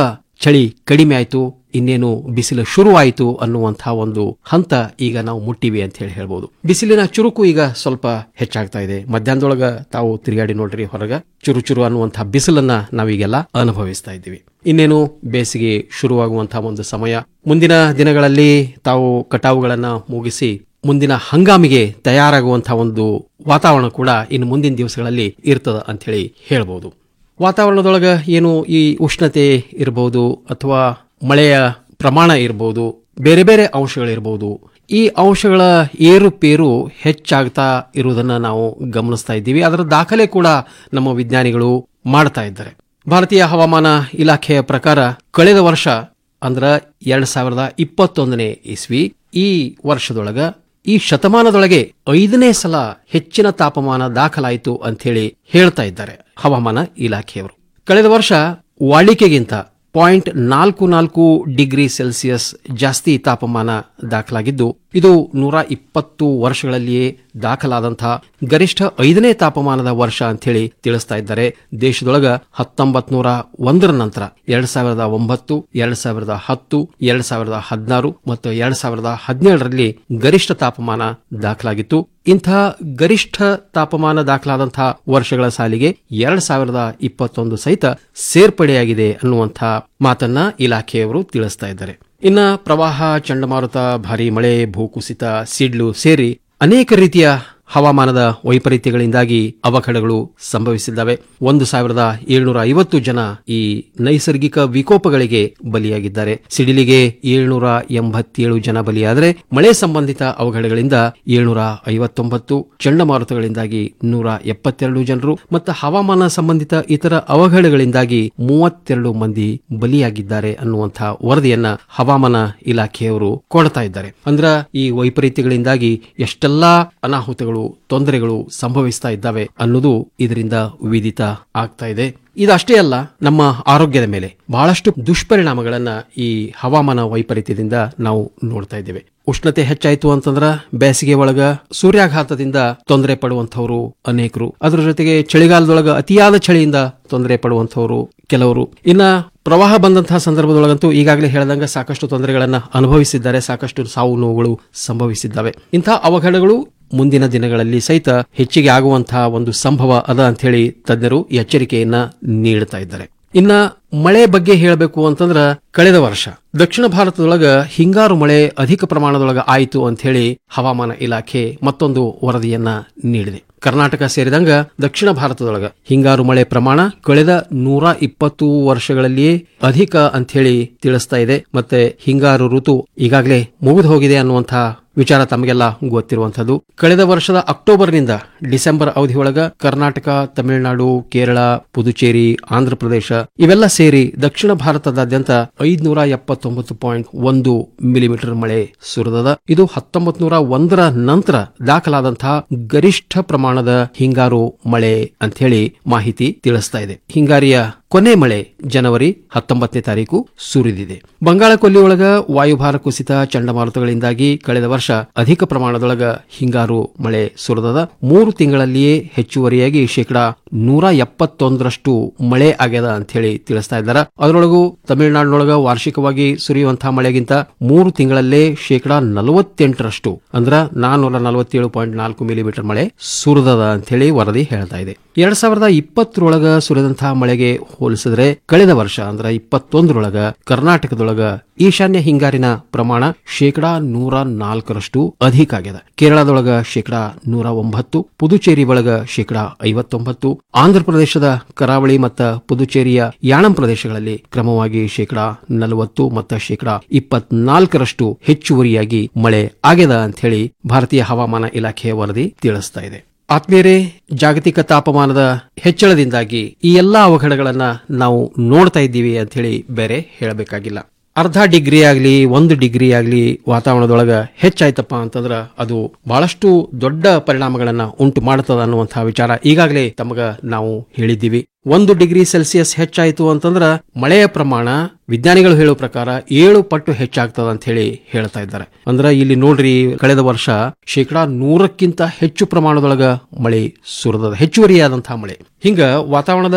ಚಳಿ ಕಡಿಮೆ ಆಯ್ತು ಇನ್ನೇನು ಬಿಸಿಲು ಶುರುವಾಯಿತು ಅನ್ನುವಂತಹ ಒಂದು ಹಂತ ಈಗ ನಾವು ಮುಟ್ಟಿವಿ ಅಂತ ಹೇಳಿ ಹೇಳ್ಬೋದು ಬಿಸಿಲಿನ ಚುರುಕು ಈಗ ಸ್ವಲ್ಪ ಹೆಚ್ಚಾಗ್ತಾ ಇದೆ ಮಧ್ಯಾಹ್ನದೊಳಗ ತಾವು ತಿರುಗಾಡಿ ನೋಡ್ರಿ ಹೊರಗ ಚುರು ಚುರು ಅನ್ನುವಂತಹ ಬಿಸಿಲನ್ನ ನಾವೀಗೆಲ್ಲ ಅನುಭವಿಸ್ತಾ ಇದ್ದೀವಿ ಇನ್ನೇನು ಬೇಸಿಗೆ ಶುರುವಾಗುವಂತಹ ಒಂದು ಸಮಯ ಮುಂದಿನ ದಿನಗಳಲ್ಲಿ ತಾವು ಕಟಾವುಗಳನ್ನ ಮುಗಿಸಿ ಮುಂದಿನ ಹಂಗಾಮಿಗೆ ತಯಾರಾಗುವಂತಹ ಒಂದು ವಾತಾವರಣ ಕೂಡ ಇನ್ನು ಮುಂದಿನ ದಿವಸಗಳಲ್ಲಿ ಇರ್ತದ ಅಂತ ಹೇಳಿ ಹೇಳ್ಬೋದು ವಾತಾವರಣದೊಳಗ ಏನು ಈ ಉಷ್ಣತೆ ಇರಬಹುದು ಅಥವಾ ಮಳೆಯ ಪ್ರಮಾಣ ಇರಬಹುದು ಬೇರೆ ಬೇರೆ ಅಂಶಗಳಿರ್ಬೋದು ಈ ಅಂಶಗಳ ಏರುಪೇರು ಹೆಚ್ಚಾಗ್ತಾ ಇರುವುದನ್ನ ನಾವು ಗಮನಿಸ್ತಾ ಇದ್ದೀವಿ ಅದರ ದಾಖಲೆ ಕೂಡ ನಮ್ಮ ವಿಜ್ಞಾನಿಗಳು ಮಾಡ್ತಾ ಇದ್ದಾರೆ ಭಾರತೀಯ ಹವಾಮಾನ ಇಲಾಖೆಯ ಪ್ರಕಾರ ಕಳೆದ ವರ್ಷ ಅಂದ್ರ ಎರಡ್ ಸಾವಿರದ ಇಪ್ಪತ್ತೊಂದನೇ ಇಸ್ವಿ ಈ ವರ್ಷದೊಳಗ ಈ ಶತಮಾನದೊಳಗೆ ಐದನೇ ಸಲ ಹೆಚ್ಚಿನ ತಾಪಮಾನ ದಾಖಲಾಯಿತು ಅಂತ ಹೇಳಿ ಹೇಳ್ತಾ ಇದ್ದಾರೆ ಹವಾಮಾನ ಇಲಾಖೆಯವರು ಕಳೆದ ವರ್ಷ ವಾಡಿಕೆಗಿಂತ ಪಾಯಿಂಟ್ ನಾಲ್ಕು ನಾಲ್ಕು ಡಿಗ್ರಿ ಸೆಲ್ಸಿಯಸ್ ಜಾಸ್ತಿ ತಾಪಮಾನ ದಾಖಲಾಗಿದ್ದು ಇದು ನೂರ ಇಪ್ಪತ್ತು ವರ್ಷಗಳಲ್ಲಿಯೇ ದಾಖಲಾದಂತಹ ಗರಿಷ್ಠ ಐದನೇ ತಾಪಮಾನದ ವರ್ಷ ಅಂತ ಹೇಳಿ ತಿಳಿಸ್ತಾ ಇದ್ದಾರೆ ದೇಶದೊಳಗ ಹತ್ತೊಂಬತ್ ನೂರ ಒಂದರ ನಂತರ ಎರಡ್ ಸಾವಿರದ ಒಂಬತ್ತು ಎರಡ್ ಸಾವಿರದ ಹತ್ತು ಎರಡ್ ಸಾವಿರದ ಹದಿನಾರು ಮತ್ತು ಎರಡ್ ಸಾವಿರದ ಹದಿನೇಳರಲ್ಲಿ ಗರಿಷ್ಠ ತಾಪಮಾನ ದಾಖಲಾಗಿತ್ತು ಇಂಥ ಗರಿಷ್ಠ ತಾಪಮಾನ ದಾಖಲಾದಂತಹ ವರ್ಷಗಳ ಸಾಲಿಗೆ ಎರಡ್ ಸಾವಿರದ ಇಪ್ಪತ್ತೊಂದು ಸಹಿತ ಸೇರ್ಪಡೆಯಾಗಿದೆ ಅನ್ನುವಂಥ ಮಾತನ್ನ ಇಲಾಖೆಯವರು ತಿಳಿಸ್ತಾ ಇದ್ದಾರೆ ಇನ್ನ ಪ್ರವಾಹ ಚಂಡಮಾರುತ ಭಾರಿ ಮಳೆ ಭೂಕುಸಿತ ಸಿಡ್ಲು ಸೇರಿ ಅನೇಕ ರೀತಿಯ ಹವಾಮಾನದ ವೈಪರೀತ್ಯಗಳಿಂದಾಗಿ ಅವಘಡಗಳು ಸಂಭವಿಸಿದ್ದಾವೆ ಒಂದು ಸಾವಿರದ ಏಳ್ನೂರ ಐವತ್ತು ಜನ ಈ ನೈಸರ್ಗಿಕ ವಿಕೋಪಗಳಿಗೆ ಬಲಿಯಾಗಿದ್ದಾರೆ ಸಿಡಿಲಿಗೆ ಏಳ್ನೂರ ಎಂಬತ್ತೇಳು ಜನ ಬಲಿಯಾದರೆ ಮಳೆ ಸಂಬಂಧಿತ ಅವಘಡಗಳಿಂದ ಏಳ್ನೂರ ಐವತ್ತೊಂಬತ್ತು ಚಂಡಮಾರುತಗಳಿಂದಾಗಿ ನೂರ ಎಪ್ಪತ್ತೆರಡು ಜನರು ಮತ್ತು ಹವಾಮಾನ ಸಂಬಂಧಿತ ಇತರ ಅವಘಡಗಳಿಂದಾಗಿ ಮೂವತ್ತೆರಡು ಮಂದಿ ಬಲಿಯಾಗಿದ್ದಾರೆ ಅನ್ನುವಂತಹ ವರದಿಯನ್ನ ಹವಾಮಾನ ಇಲಾಖೆಯವರು ಕೊಡ್ತಾ ಇದ್ದಾರೆ ಅಂದ್ರ ಈ ವೈಪರೀತ್ಯಗಳಿಂದಾಗಿ ಎಷ್ಟೆಲ್ಲಾ ಅನಾಹುತಗಳು ತೊಂದರೆಗಳು ಸಂಭವಿಸ್ತಾ ಇದ್ದಾವೆ ಅನ್ನೋದು ಇದರಿಂದ ವಿದಿತ ಆಗ್ತಾ ಇದೆ ಇದಷ್ಟೇ ಅಲ್ಲ ನಮ್ಮ ಆರೋಗ್ಯದ ಮೇಲೆ ಬಹಳಷ್ಟು ದುಷ್ಪರಿಣಾಮಗಳನ್ನ ಈ ಹವಾಮಾನ ವೈಪರೀತ್ಯದಿಂದ ನಾವು ನೋಡ್ತಾ ಇದ್ದೇವೆ ಉಷ್ಣತೆ ಹೆಚ್ಚಾಯ್ತು ಅಂತಂದ್ರ ಬೇಸಿಗೆ ಒಳಗ ಸೂರ್ಯಾಘಾತದಿಂದ ತೊಂದರೆ ಪಡುವಂತವರು ಅನೇಕರು ಅದರ ಜೊತೆಗೆ ಚಳಿಗಾಲದೊಳಗ ಅತಿಯಾದ ಚಳಿಯಿಂದ ತೊಂದರೆ ಪಡುವಂತವರು ಕೆಲವರು ಇನ್ನ ಪ್ರವಾಹ ಬಂದಂತಹ ಸಂದರ್ಭದೊಳಗಂತೂ ಈಗಾಗಲೇ ಹೇಳದಂಗ ಸಾಕಷ್ಟು ತೊಂದರೆಗಳನ್ನ ಅನುಭವಿಸಿದ್ದಾರೆ ಸಾಕಷ್ಟು ಸಾವು ನೋವುಗಳು ಸಂಭವಿಸಿದ್ದಾವೆ ಇಂತಹ ಅವಘಡಗಳು ಮುಂದಿನ ದಿನಗಳಲ್ಲಿ ಸಹಿತ ಹೆಚ್ಚಿಗೆ ಆಗುವಂತಹ ಒಂದು ಸಂಭವ ಅದ ಅಂತ ಹೇಳಿ ತಜ್ಞರು ಎಚ್ಚರಿಕೆಯನ್ನ ನೀಡುತ್ತಾ ಇದ್ದಾರೆ ಇನ್ನ ಮಳೆ ಬಗ್ಗೆ ಹೇಳಬೇಕು ಅಂತಂದ್ರ ಕಳೆದ ವರ್ಷ ದಕ್ಷಿಣ ಭಾರತದೊಳಗ ಹಿಂಗಾರು ಮಳೆ ಅಧಿಕ ಪ್ರಮಾಣದೊಳಗ ಆಯಿತು ಅಂತ ಹೇಳಿ ಹವಾಮಾನ ಇಲಾಖೆ ಮತ್ತೊಂದು ವರದಿಯನ್ನ ನೀಡಿದೆ ಕರ್ನಾಟಕ ಸೇರಿದಂಗ ದಕ್ಷಿಣ ಭಾರತದೊಳಗ ಹಿಂಗಾರು ಮಳೆ ಪ್ರಮಾಣ ಕಳೆದ ನೂರ ಇಪ್ಪತ್ತು ವರ್ಷಗಳಲ್ಲಿಯೇ ಅಧಿಕ ಅಂತ ಹೇಳಿ ತಿಳಿಸ್ತಾ ಇದೆ ಮತ್ತೆ ಹಿಂಗಾರು ಋತು ಈಗಾಗಲೇ ಮುಗಿದು ಹೋಗಿದೆ ಅನ್ನುವಂತಹ ವಿಚಾರ ತಮಗೆಲ್ಲ ಗೊತ್ತಿರುವಂತದ್ದು ಕಳೆದ ವರ್ಷದ ಅಕ್ಟೋಬರ್ನಿಂದ ಡಿಸೆಂಬರ್ ಅವಧಿಯೊಳಗ ಕರ್ನಾಟಕ ತಮಿಳುನಾಡು ಕೇರಳ ಪುದುಚೇರಿ ಆಂಧ್ರಪ್ರದೇಶ ಇವೆಲ್ಲ ಸೇರಿ ದಕ್ಷಿಣ ಭಾರತದಾದ್ಯಂತ ಐದ್ನೂರ ಎಪ್ಪತ್ತೊಂಬತ್ತು ಪಾಯಿಂಟ್ ಒಂದು ಮಿಲಿಮೀಟರ್ ಮಳೆ ಸುರಿದದ ಇದು ಹತ್ತೊಂಬತ್ ನೂರ ಒಂದರ ನಂತರ ದಾಖಲಾದಂತಹ ಗರಿಷ್ಠ ಪ್ರಮಾಣದ ಹಿಂಗಾರು ಮಳೆ ಅಂತ ಹೇಳಿ ಮಾಹಿತಿ ತಿಳಿಸ್ತಾ ಇದೆ ಹಿಂಗಾರಿಯ ಕೊನೆ ಮಳೆ ಜನವರಿ ಹತ್ತೊಂಬತ್ತನೇ ತಾರೀಕು ಸುರಿದಿದೆ ಬಂಗಾಳ ಕೊಲ್ಲಿಯೊಳಗ ವಾಯುಭಾರ ಕುಸಿತ ಚಂಡಮಾರುತಗಳಿಂದಾಗಿ ಕಳೆದ ವರ್ಷ ಅಧಿಕ ಪ್ರಮಾಣದೊಳಗ ಹಿಂಗಾರು ಮಳೆ ಸುರಿದದ ಮೂರು ತಿಂಗಳಲ್ಲಿಯೇ ಹೆಚ್ಚುವರಿಯಾಗಿ ಶೇಕಡಾ ನೂರ ಎಪ್ಪತ್ತೊಂದರಷ್ಟು ಮಳೆ ಆಗ್ಯದ ಅಂತ ಹೇಳಿ ತಿಳಿಸ್ತಾ ಇದ್ದಾರೆ ಅದರೊಳಗೂ ತಮಿಳುನಾಡಿನೊಳಗ ವಾರ್ಷಿಕವಾಗಿ ಸುರಿಯುವಂತಹ ಮಳೆಗಿಂತ ಮೂರು ತಿಂಗಳಲ್ಲೇ ಶೇಕಡಾ ನಲವತ್ತೆಂಟರಷ್ಟು ಅಂದ್ರ ನಾನ್ನೂರ ನಲವತ್ತೇಳು ಪಾಯಿಂಟ್ ನಾಲ್ಕು ಮಿಲಿಮೀಟರ್ ಮಳೆ ಸುರಿದದ ಅಂತ ಹೇಳಿ ವರದಿ ಹೇಳ್ತಾ ಇದೆ ಎರಡ್ ಸಾವಿರದ ಇಪ್ಪತ್ತರೊಳಗ ಸುರಿದಂತಹ ಮಳೆಗೆ ಹೋಲಿಸಿದ್ರೆ ಕಳೆದ ವರ್ಷ ಅಂದ್ರ ಇಪ್ಪತ್ತೊಂದರೊಳಗ ಕರ್ನಾಟಕದೊಳಗ ಈಶಾನ್ಯ ಹಿಂಗಾರಿನ ಪ್ರಮಾಣ ಶೇಕಡಾ ನೂರ ನಾಲ್ಕರಷ್ಟು ಅಧಿಕ ಆಗ್ಯದ ಕೇರಳದೊಳಗ ಶೇಕಡಾ ನೂರ ಒಂಬತ್ತು ಪುದುಚೇರಿ ಒಳಗ ಶೇಕಡಾ ಐವತ್ತೊಂಬತ್ತು ಆಂಧ್ರಪ್ರದೇಶದ ಕರಾವಳಿ ಮತ್ತು ಪುದುಚೇರಿಯ ಯಾಣಂ ಪ್ರದೇಶಗಳಲ್ಲಿ ಕ್ರಮವಾಗಿ ಶೇಕಡಾ ನಲವತ್ತು ಮತ್ತು ಶೇಕಡಾ ಇಪ್ಪತ್ನಾಲ್ಕರಷ್ಟು ಹೆಚ್ಚುವರಿಯಾಗಿ ಮಳೆ ಆಗ್ಯದ ಅಂತ ಹೇಳಿ ಭಾರತೀಯ ಹವಾಮಾನ ಇಲಾಖೆಯ ವರದಿ ತಿಳಿಸ್ತಾ ಇದೆ ಆತ್ಮೀಯರೇ ಜಾಗತಿಕ ತಾಪಮಾನದ ಹೆಚ್ಚಳದಿಂದಾಗಿ ಈ ಎಲ್ಲಾ ಅವಘಡಗಳನ್ನ ನಾವು ನೋಡ್ತಾ ಇದ್ದೀವಿ ಅಂತ ಹೇಳಿ ಬೇರೆ ಹೇಳಬೇಕಾಗಿಲ್ಲ ಅರ್ಧ ಡಿಗ್ರಿ ಆಗಲಿ ಒಂದು ಡಿಗ್ರಿ ಆಗಲಿ ವಾತಾವರಣದೊಳಗ ಹೆಚ್ಚಾಯ್ತಪ್ಪ ಅಂತಂದ್ರ ಅದು ಬಹಳಷ್ಟು ದೊಡ್ಡ ಪರಿಣಾಮಗಳನ್ನ ಉಂಟು ಮಾಡ್ತದ ಅನ್ನುವಂತಹ ವಿಚಾರ ಈಗಾಗಲೇ ತಮಗ ನಾವು ಹೇಳಿದ್ದೀವಿ ಒಂದು ಡಿಗ್ರಿ ಸೆಲ್ಸಿಯಸ್ ಹೆಚ್ಚಾಯಿತು ಅಂತಂದ್ರ ಮಳೆಯ ಪ್ರಮಾಣ ವಿಜ್ಞಾನಿಗಳು ಹೇಳೋ ಪ್ರಕಾರ ಏಳು ಪಟ್ಟು ಹೆಚ್ಚಾಗ್ತದ ಅಂತ ಹೇಳಿ ಹೇಳ್ತಾ ಇದ್ದಾರೆ ಅಂದ್ರ ಇಲ್ಲಿ ನೋಡ್ರಿ ಕಳೆದ ವರ್ಷ ಶೇಕಡಾ ನೂರಕ್ಕಿಂತ ಹೆಚ್ಚು ಪ್ರಮಾಣದೊಳಗ ಮಳೆ ಸುರಿದದ ಹೆಚ್ಚುವರಿಯಾದಂತಹ ಮಳೆ ಹಿಂಗ ವಾತಾವರಣದ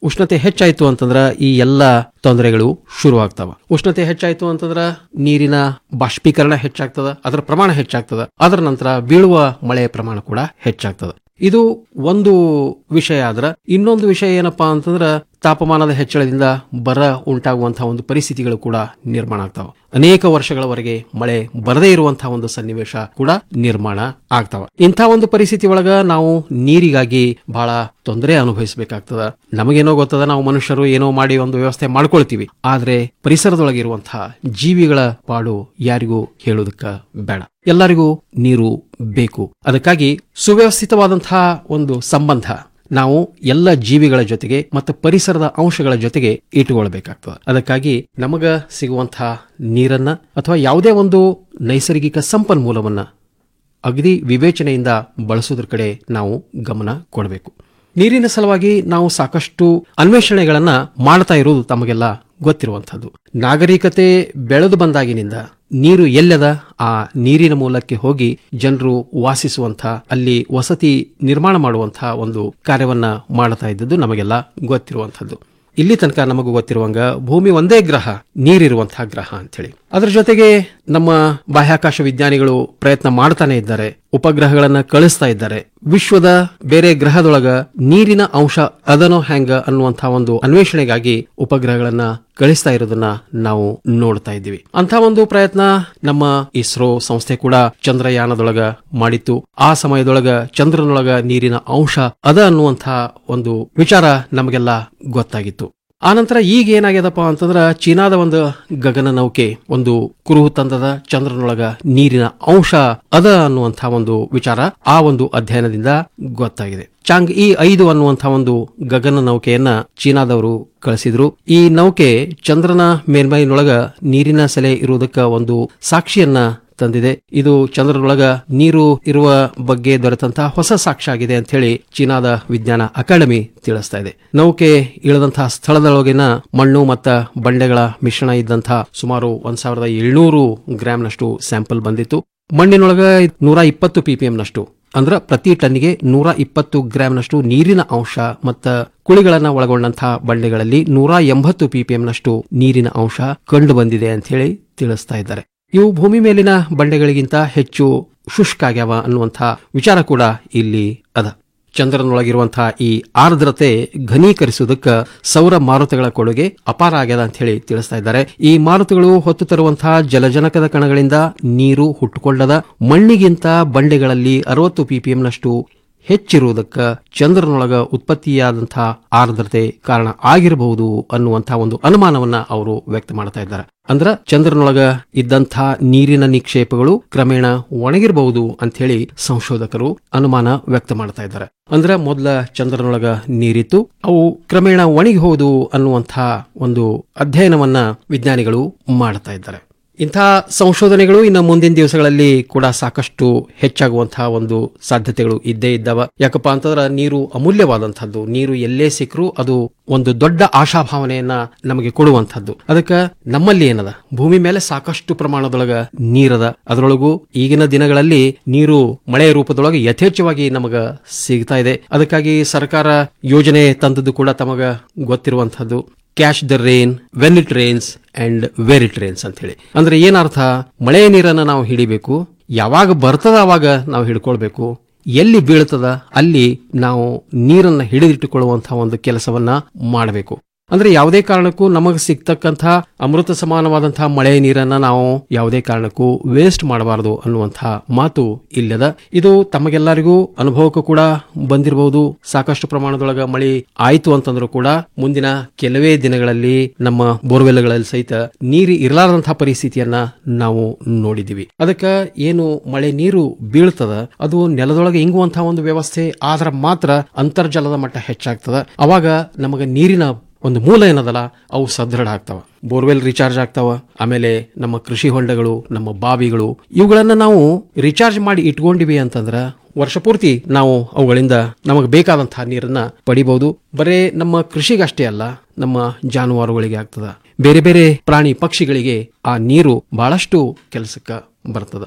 ಉಷ್ಣತೆ ಹೆಚ್ಚಾಯ್ತು ಅಂತಂದ್ರ ಈ ಎಲ್ಲ ತೊಂದರೆಗಳು ಶುರುವಾಗ್ತಾವ ಉಷ್ಣತೆ ಹೆಚ್ಚಾಯ್ತು ಅಂತಂದ್ರ ನೀರಿನ ಬಾಷ್ಪೀಕರಣ ಹೆಚ್ಚಾಗ್ತದ ಅದರ ಪ್ರಮಾಣ ಹೆಚ್ಚಾಗ್ತದ ಅದರ ನಂತರ ಬೀಳುವ ಮಳೆಯ ಪ್ರಮಾಣ ಕೂಡ ಹೆಚ್ಚಾಗ್ತದ ಇದು ಒಂದು ವಿಷಯ ಆದ್ರ ಇನ್ನೊಂದು ವಿಷಯ ಏನಪ್ಪಾ ಅಂತಂದ್ರ ತಾಪಮಾನದ ಹೆಚ್ಚಳದಿಂದ ಬರ ಉಂಟಾಗುವಂತಹ ಒಂದು ಪರಿಸ್ಥಿತಿಗಳು ಕೂಡ ನಿರ್ಮಾಣ ಆಗ್ತಾವ ಅನೇಕ ವರ್ಷಗಳವರೆಗೆ ಮಳೆ ಬರದೇ ಇರುವಂತಹ ಒಂದು ಸನ್ನಿವೇಶ ಕೂಡ ನಿರ್ಮಾಣ ಆಗ್ತಾವ ಇಂಥ ಒಂದು ಪರಿಸ್ಥಿತಿ ಒಳಗ ನಾವು ನೀರಿಗಾಗಿ ಬಹಳ ತೊಂದರೆ ಅನುಭವಿಸಬೇಕಾಗ್ತದ ನಮಗೇನೋ ಗೊತ್ತದ ನಾವು ಮನುಷ್ಯರು ಏನೋ ಮಾಡಿ ಒಂದು ವ್ಯವಸ್ಥೆ ಮಾಡ್ಕೊಳ್ತೀವಿ ಆದ್ರೆ ಪರಿಸರದೊಳಗಿರುವಂತಹ ಜೀವಿಗಳ ಪಾಡು ಯಾರಿಗೂ ಹೇಳೋದಕ್ಕ ಬೇಡ ಎಲ್ಲರಿಗೂ ನೀರು ಬೇಕು ಅದಕ್ಕಾಗಿ ಸುವ್ಯವಸ್ಥಿತವಾದಂತಹ ಒಂದು ಸಂಬಂಧ ನಾವು ಎಲ್ಲ ಜೀವಿಗಳ ಜೊತೆಗೆ ಮತ್ತು ಪರಿಸರದ ಅಂಶಗಳ ಜೊತೆಗೆ ಇಟ್ಟುಕೊಳ್ಬೇಕಾಗ್ತದೆ ಅದಕ್ಕಾಗಿ ನಮಗ ಸಿಗುವಂತಹ ನೀರನ್ನ ಅಥವಾ ಯಾವುದೇ ಒಂದು ನೈಸರ್ಗಿಕ ಸಂಪನ್ಮೂಲವನ್ನ ಅಗದಿ ವಿವೇಚನೆಯಿಂದ ಬಳಸೋದ್ರ ಕಡೆ ನಾವು ಗಮನ ಕೊಡಬೇಕು ನೀರಿನ ಸಲುವಾಗಿ ನಾವು ಸಾಕಷ್ಟು ಅನ್ವೇಷಣೆಗಳನ್ನ ಮಾಡ್ತಾ ಇರುವುದು ತಮಗೆಲ್ಲ ಗೊತ್ತಿರುವಂಥದ್ದು ನಾಗರಿಕತೆ ಬೆಳೆದು ಬಂದಾಗಿನಿಂದ ನೀರು ಎಲ್ಲದ ಆ ನೀರಿನ ಮೂಲಕ್ಕೆ ಹೋಗಿ ಜನರು ವಾಸಿಸುವಂಥ ಅಲ್ಲಿ ವಸತಿ ನಿರ್ಮಾಣ ಮಾಡುವಂಥ ಒಂದು ಕಾರ್ಯವನ್ನ ಮಾಡ್ತಾ ಇದ್ದದ್ದು ನಮಗೆಲ್ಲ ಗೊತ್ತಿರುವಂಥದ್ದು ಇಲ್ಲಿ ತನಕ ನಮಗೂ ಗೊತ್ತಿರುವಂಗ ಭೂಮಿ ಒಂದೇ ಗ್ರಹ ನೀರಿರುವಂತಹ ಗ್ರಹ ಅಂತೇಳಿ ಅದರ ಜೊತೆಗೆ ನಮ್ಮ ಬಾಹ್ಯಾಕಾಶ ವಿಜ್ಞಾನಿಗಳು ಪ್ರಯತ್ನ ಮಾಡ್ತಾನೆ ಇದ್ದಾರೆ ಉಪಗ್ರಹಗಳನ್ನ ಕಳಿಸ್ತಾ ಇದ್ದಾರೆ ವಿಶ್ವದ ಬೇರೆ ಗ್ರಹದೊಳಗ ನೀರಿನ ಅಂಶ ಅದನೋ ಹ್ಯಾಂಗ ಅನ್ನುವಂತಹ ಒಂದು ಅನ್ವೇಷಣೆಗಾಗಿ ಉಪಗ್ರಹಗಳನ್ನ ಕಳಿಸ್ತಾ ಇರೋದನ್ನ ನಾವು ನೋಡ್ತಾ ಇದ್ದೀವಿ ಅಂತ ಒಂದು ಪ್ರಯತ್ನ ನಮ್ಮ ಇಸ್ರೋ ಸಂಸ್ಥೆ ಕೂಡ ಚಂದ್ರಯಾನದೊಳಗ ಮಾಡಿತ್ತು ಆ ಸಮಯದೊಳಗ ಚಂದ್ರನೊಳಗ ನೀರಿನ ಅಂಶ ಅದ ಅನ್ನುವಂತಹ ಒಂದು ವಿಚಾರ ನಮಗೆಲ್ಲ ಗೊತ್ತಾಗಿತ್ತು ಆನಂತರ ಈಗ ಏನಾಗ್ಯದಪ್ಪ ಅಂತಂದ್ರ ಚೀನಾದ ಒಂದು ಗಗನ ನೌಕೆ ಒಂದು ಕುರುಹು ತಂದದ ಚಂದ್ರನೊಳಗ ನೀರಿನ ಅಂಶ ಅದ ಅನ್ನುವಂತಹ ಒಂದು ವಿಚಾರ ಆ ಒಂದು ಅಧ್ಯಯನದಿಂದ ಗೊತ್ತಾಗಿದೆ ಚಾಂಗ್ ಈ ಐದು ಅನ್ನುವಂತಹ ಒಂದು ಗಗನ ನೌಕೆಯನ್ನ ಚೀನಾದವರು ಕಳಿಸಿದ್ರು ಈ ನೌಕೆ ಚಂದ್ರನ ಮೇಲ್ಮೈನೊಳಗ ನೀರಿನ ಸೆಲೆ ಇರುವುದಕ್ಕ ಒಂದು ಸಾಕ್ಷಿಯನ್ನ ತಂದಿದೆ ಇದು ಚಂದ್ರನೊಳಗ ನೀರು ಇರುವ ಬಗ್ಗೆ ದೊರೆತಂತಹ ಹೊಸ ಸಾಕ್ಷ್ಯ ಆಗಿದೆ ಅಂತ ಹೇಳಿ ಚೀನಾದ ವಿಜ್ಞಾನ ಅಕಾಡೆಮಿ ತಿಳಿಸ್ತಾ ಇದೆ ನೌಕೆ ಇಳಿದಂತಹ ಸ್ಥಳದೊಳಗಿನ ಮಣ್ಣು ಮತ್ತ ಬಂಡೆಗಳ ಮಿಶ್ರಣ ಇದ್ದಂತಹ ಸುಮಾರು ಒಂದ್ ಸಾವಿರದ ಏಳ್ನೂರು ಗ್ರಾಂನಷ್ಟು ಸ್ಯಾಂಪಲ್ ಬಂದಿತ್ತು ಮಣ್ಣಿನೊಳಗ ನೂರ ಇಪ್ಪತ್ತು ಪಿಪಿಎಂ ನಷ್ಟು ಅಂದ್ರ ಪ್ರತಿ ಟನ್ನಿಗೆ ನೂರ ಇಪ್ಪತ್ತು ಗ್ರಾಂನಷ್ಟು ನೀರಿನ ಅಂಶ ಮತ್ತ ಕುಳಿಗಳನ್ನ ಒಳಗೊಂಡಂತಹ ಬಂಡೆಗಳಲ್ಲಿ ನೂರ ಎಂಬತ್ತು ಪಿಪಿಎಂನಷ್ಟು ನೀರಿನ ಅಂಶ ಕಂಡು ಬಂದಿದೆ ಅಂತ ಹೇಳಿ ತಿಳಿಸ್ತಾ ಇದ್ದಾರೆ ಇವು ಭೂಮಿ ಮೇಲಿನ ಬಂಡೆಗಳಿಗಿಂತ ಹೆಚ್ಚು ಶುಷ್ಕ ಆಗ್ಯಾವ ಅನ್ನುವಂತಹ ವಿಚಾರ ಕೂಡ ಇಲ್ಲಿ ಅದ ಚಂದ್ರನೊಳಗಿರುವಂತಹ ಈ ಆರ್ದ್ರತೆ ಘನೀಕರಿಸುವುದಕ್ಕೆ ಸೌರ ಮಾರುತಗಳ ಕೊಡುಗೆ ಅಪಾರ ಆಗ್ಯದ ಅಂತ ಹೇಳಿ ತಿಳಿಸ್ತಾ ಇದ್ದಾರೆ ಈ ಮಾರುತಗಳು ಹೊತ್ತು ತರುವಂತಹ ಜಲಜನಕದ ಕಣಗಳಿಂದ ನೀರು ಹುಟ್ಟುಕೊಳ್ಳದ ಮಣ್ಣಿಗಿಂತ ಬಂಡೆಗಳಲ್ಲಿ ಅರವತ್ತು ಪಿಪಿಎಂನಷ್ಟು ಹೆಚ್ಚಿರುವುದಕ್ಕ ಚಂದ್ರನೊಳಗ ಉತ್ಪತ್ತಿಯಾದಂತಹ ಆರ್ದ್ರತೆ ಕಾರಣ ಆಗಿರಬಹುದು ಅನ್ನುವಂತಹ ಒಂದು ಅನುಮಾನವನ್ನ ಅವರು ವ್ಯಕ್ತ ಮಾಡ್ತಾ ಇದ್ದಾರೆ ಅಂದ್ರ ಚಂದ್ರನೊಳಗ ಇದ್ದಂಥ ನೀರಿನ ನಿಕ್ಷೇಪಗಳು ಕ್ರಮೇಣ ಒಣಗಿರಬಹುದು ಅಂತ ಹೇಳಿ ಸಂಶೋಧಕರು ಅನುಮಾನ ವ್ಯಕ್ತ ಮಾಡ್ತಾ ಇದ್ದಾರೆ ಅಂದ್ರ ಮೊದಲ ಚಂದ್ರನೊಳಗ ನೀರಿತ್ತು ಅವು ಕ್ರಮೇಣ ಒಣಗಿ ಹೋದು ಅನ್ನುವಂಥ ಒಂದು ಅಧ್ಯಯನವನ್ನ ವಿಜ್ಞಾನಿಗಳು ಮಾಡ್ತಾ ಇದ್ದಾರೆ ಇಂಥ ಸಂಶೋಧನೆಗಳು ಇನ್ನು ಮುಂದಿನ ದಿವಸಗಳಲ್ಲಿ ಕೂಡ ಸಾಕಷ್ಟು ಹೆಚ್ಚಾಗುವಂತಹ ಒಂದು ಸಾಧ್ಯತೆಗಳು ಇದ್ದೇ ಇದ್ದಾವ ಯಾಕಪ್ಪ ಅಂತಂದ್ರೆ ನೀರು ಅಮೂಲ್ಯವಾದಂಥದ್ದು ನೀರು ಎಲ್ಲೇ ಸಿಕ್ಕರೂ ಅದು ಒಂದು ದೊಡ್ಡ ಆಶಾಭಾವನೆಯನ್ನ ನಮಗೆ ಕೊಡುವಂಥದ್ದು ಅದಕ್ಕೆ ನಮ್ಮಲ್ಲಿ ಏನದ ಭೂಮಿ ಮೇಲೆ ಸಾಕಷ್ಟು ಪ್ರಮಾಣದೊಳಗ ನೀರದ ಅದರೊಳಗೂ ಈಗಿನ ದಿನಗಳಲ್ಲಿ ನೀರು ಮಳೆಯ ರೂಪದೊಳಗೆ ಯಥೇಚ್ಛವಾಗಿ ನಮಗ ಸಿಗ್ತಾ ಇದೆ ಅದಕ್ಕಾಗಿ ಸರ್ಕಾರ ಯೋಜನೆ ತಂದದ್ದು ಕೂಡ ತಮಗ ಗೊತ್ತಿರುವಂತಹದ್ದು catch the rain when it rains and where it rains ಅಂತ ಹೇಳಿ ಅಂದ್ರೆ ಏನರ್ಥ ಮಳೆಯ ನೀರನ್ನ ನಾವು ಹಿಡಿಬೇಕು ಯಾವಾಗ ಬರ್ತದ ಅವಾಗ ನಾವು ಹಿಡ್ಕೊಳ್ಬೇಕು ಎಲ್ಲಿ ಬೀಳ್ತದ ಅಲ್ಲಿ ನಾವು ನೀರನ್ನ ಹಿಡಿದಿಟ್ಟುಕೊಳ್ಳುವಂತಹ ಒಂದು ಕೆಲಸವನ್ನ ಮಾಡಬೇಕು ಅಂದ್ರೆ ಯಾವುದೇ ಕಾರಣಕ್ಕೂ ನಮಗೆ ಸಿಗ್ತಕ್ಕಂತಹ ಅಮೃತ ಸಮಾನವಾದಂತಹ ಮಳೆ ನೀರನ್ನ ನಾವು ಯಾವುದೇ ಕಾರಣಕ್ಕೂ ವೇಸ್ಟ್ ಮಾಡಬಾರದು ಅನ್ನುವಂತಹ ಮಾತು ಇಲ್ಲದ ಇದು ತಮಗೆಲ್ಲರಿಗೂ ಅನುಭವಕ್ಕೂ ಕೂಡ ಬಂದಿರಬಹುದು ಸಾಕಷ್ಟು ಪ್ರಮಾಣದೊಳಗ ಮಳೆ ಆಯ್ತು ಅಂತಂದ್ರೂ ಕೂಡ ಮುಂದಿನ ಕೆಲವೇ ದಿನಗಳಲ್ಲಿ ನಮ್ಮ ಬೋರ್ವೆಲ್ಗಳಲ್ಲಿ ಸಹಿತ ನೀರು ಇರಲಾರದಂತಹ ಪರಿಸ್ಥಿತಿಯನ್ನ ನಾವು ನೋಡಿದೀವಿ ಅದಕ್ಕ ಏನು ಮಳೆ ನೀರು ಬೀಳ್ತದ ಅದು ನೆಲದೊಳಗೆ ಇಂಗುವಂತಹ ಒಂದು ವ್ಯವಸ್ಥೆ ಆದ್ರ ಮಾತ್ರ ಅಂತರ್ಜಲದ ಮಟ್ಟ ಹೆಚ್ಚಾಗ್ತದ ಅವಾಗ ನಮಗೆ ನೀರಿನ ಒಂದು ಮೂಲ ಏನದಲ್ಲ ಅವು ಸದೃಢ ಆಗ್ತಾವ ಬೋರ್ವೆಲ್ ರಿಚಾರ್ಜ್ ಆಗ್ತಾವ ಆಮೇಲೆ ನಮ್ಮ ಕೃಷಿ ಹೊಂಡಗಳು ನಮ್ಮ ಬಾವಿಗಳು ಇವುಗಳನ್ನ ನಾವು ರಿಚಾರ್ಜ್ ಮಾಡಿ ಇಟ್ಕೊಂಡಿವಿ ಅಂತಂದ್ರ ವರ್ಷ ಪೂರ್ತಿ ನಾವು ಅವುಗಳಿಂದ ನಮಗೆ ಬೇಕಾದಂತಹ ನೀರನ್ನ ಪಡಿಬಹುದು ಬರೇ ನಮ್ಮ ಕೃಷಿಗಷ್ಟೇ ಅಲ್ಲ ನಮ್ಮ ಜಾನುವಾರುಗಳಿಗೆ ಆಗ್ತದ ಬೇರೆ ಬೇರೆ ಪ್ರಾಣಿ ಪಕ್ಷಿಗಳಿಗೆ ಆ ನೀರು ಬಹಳಷ್ಟು ಕೆಲಸಕ್ಕ ಬರ್ತದ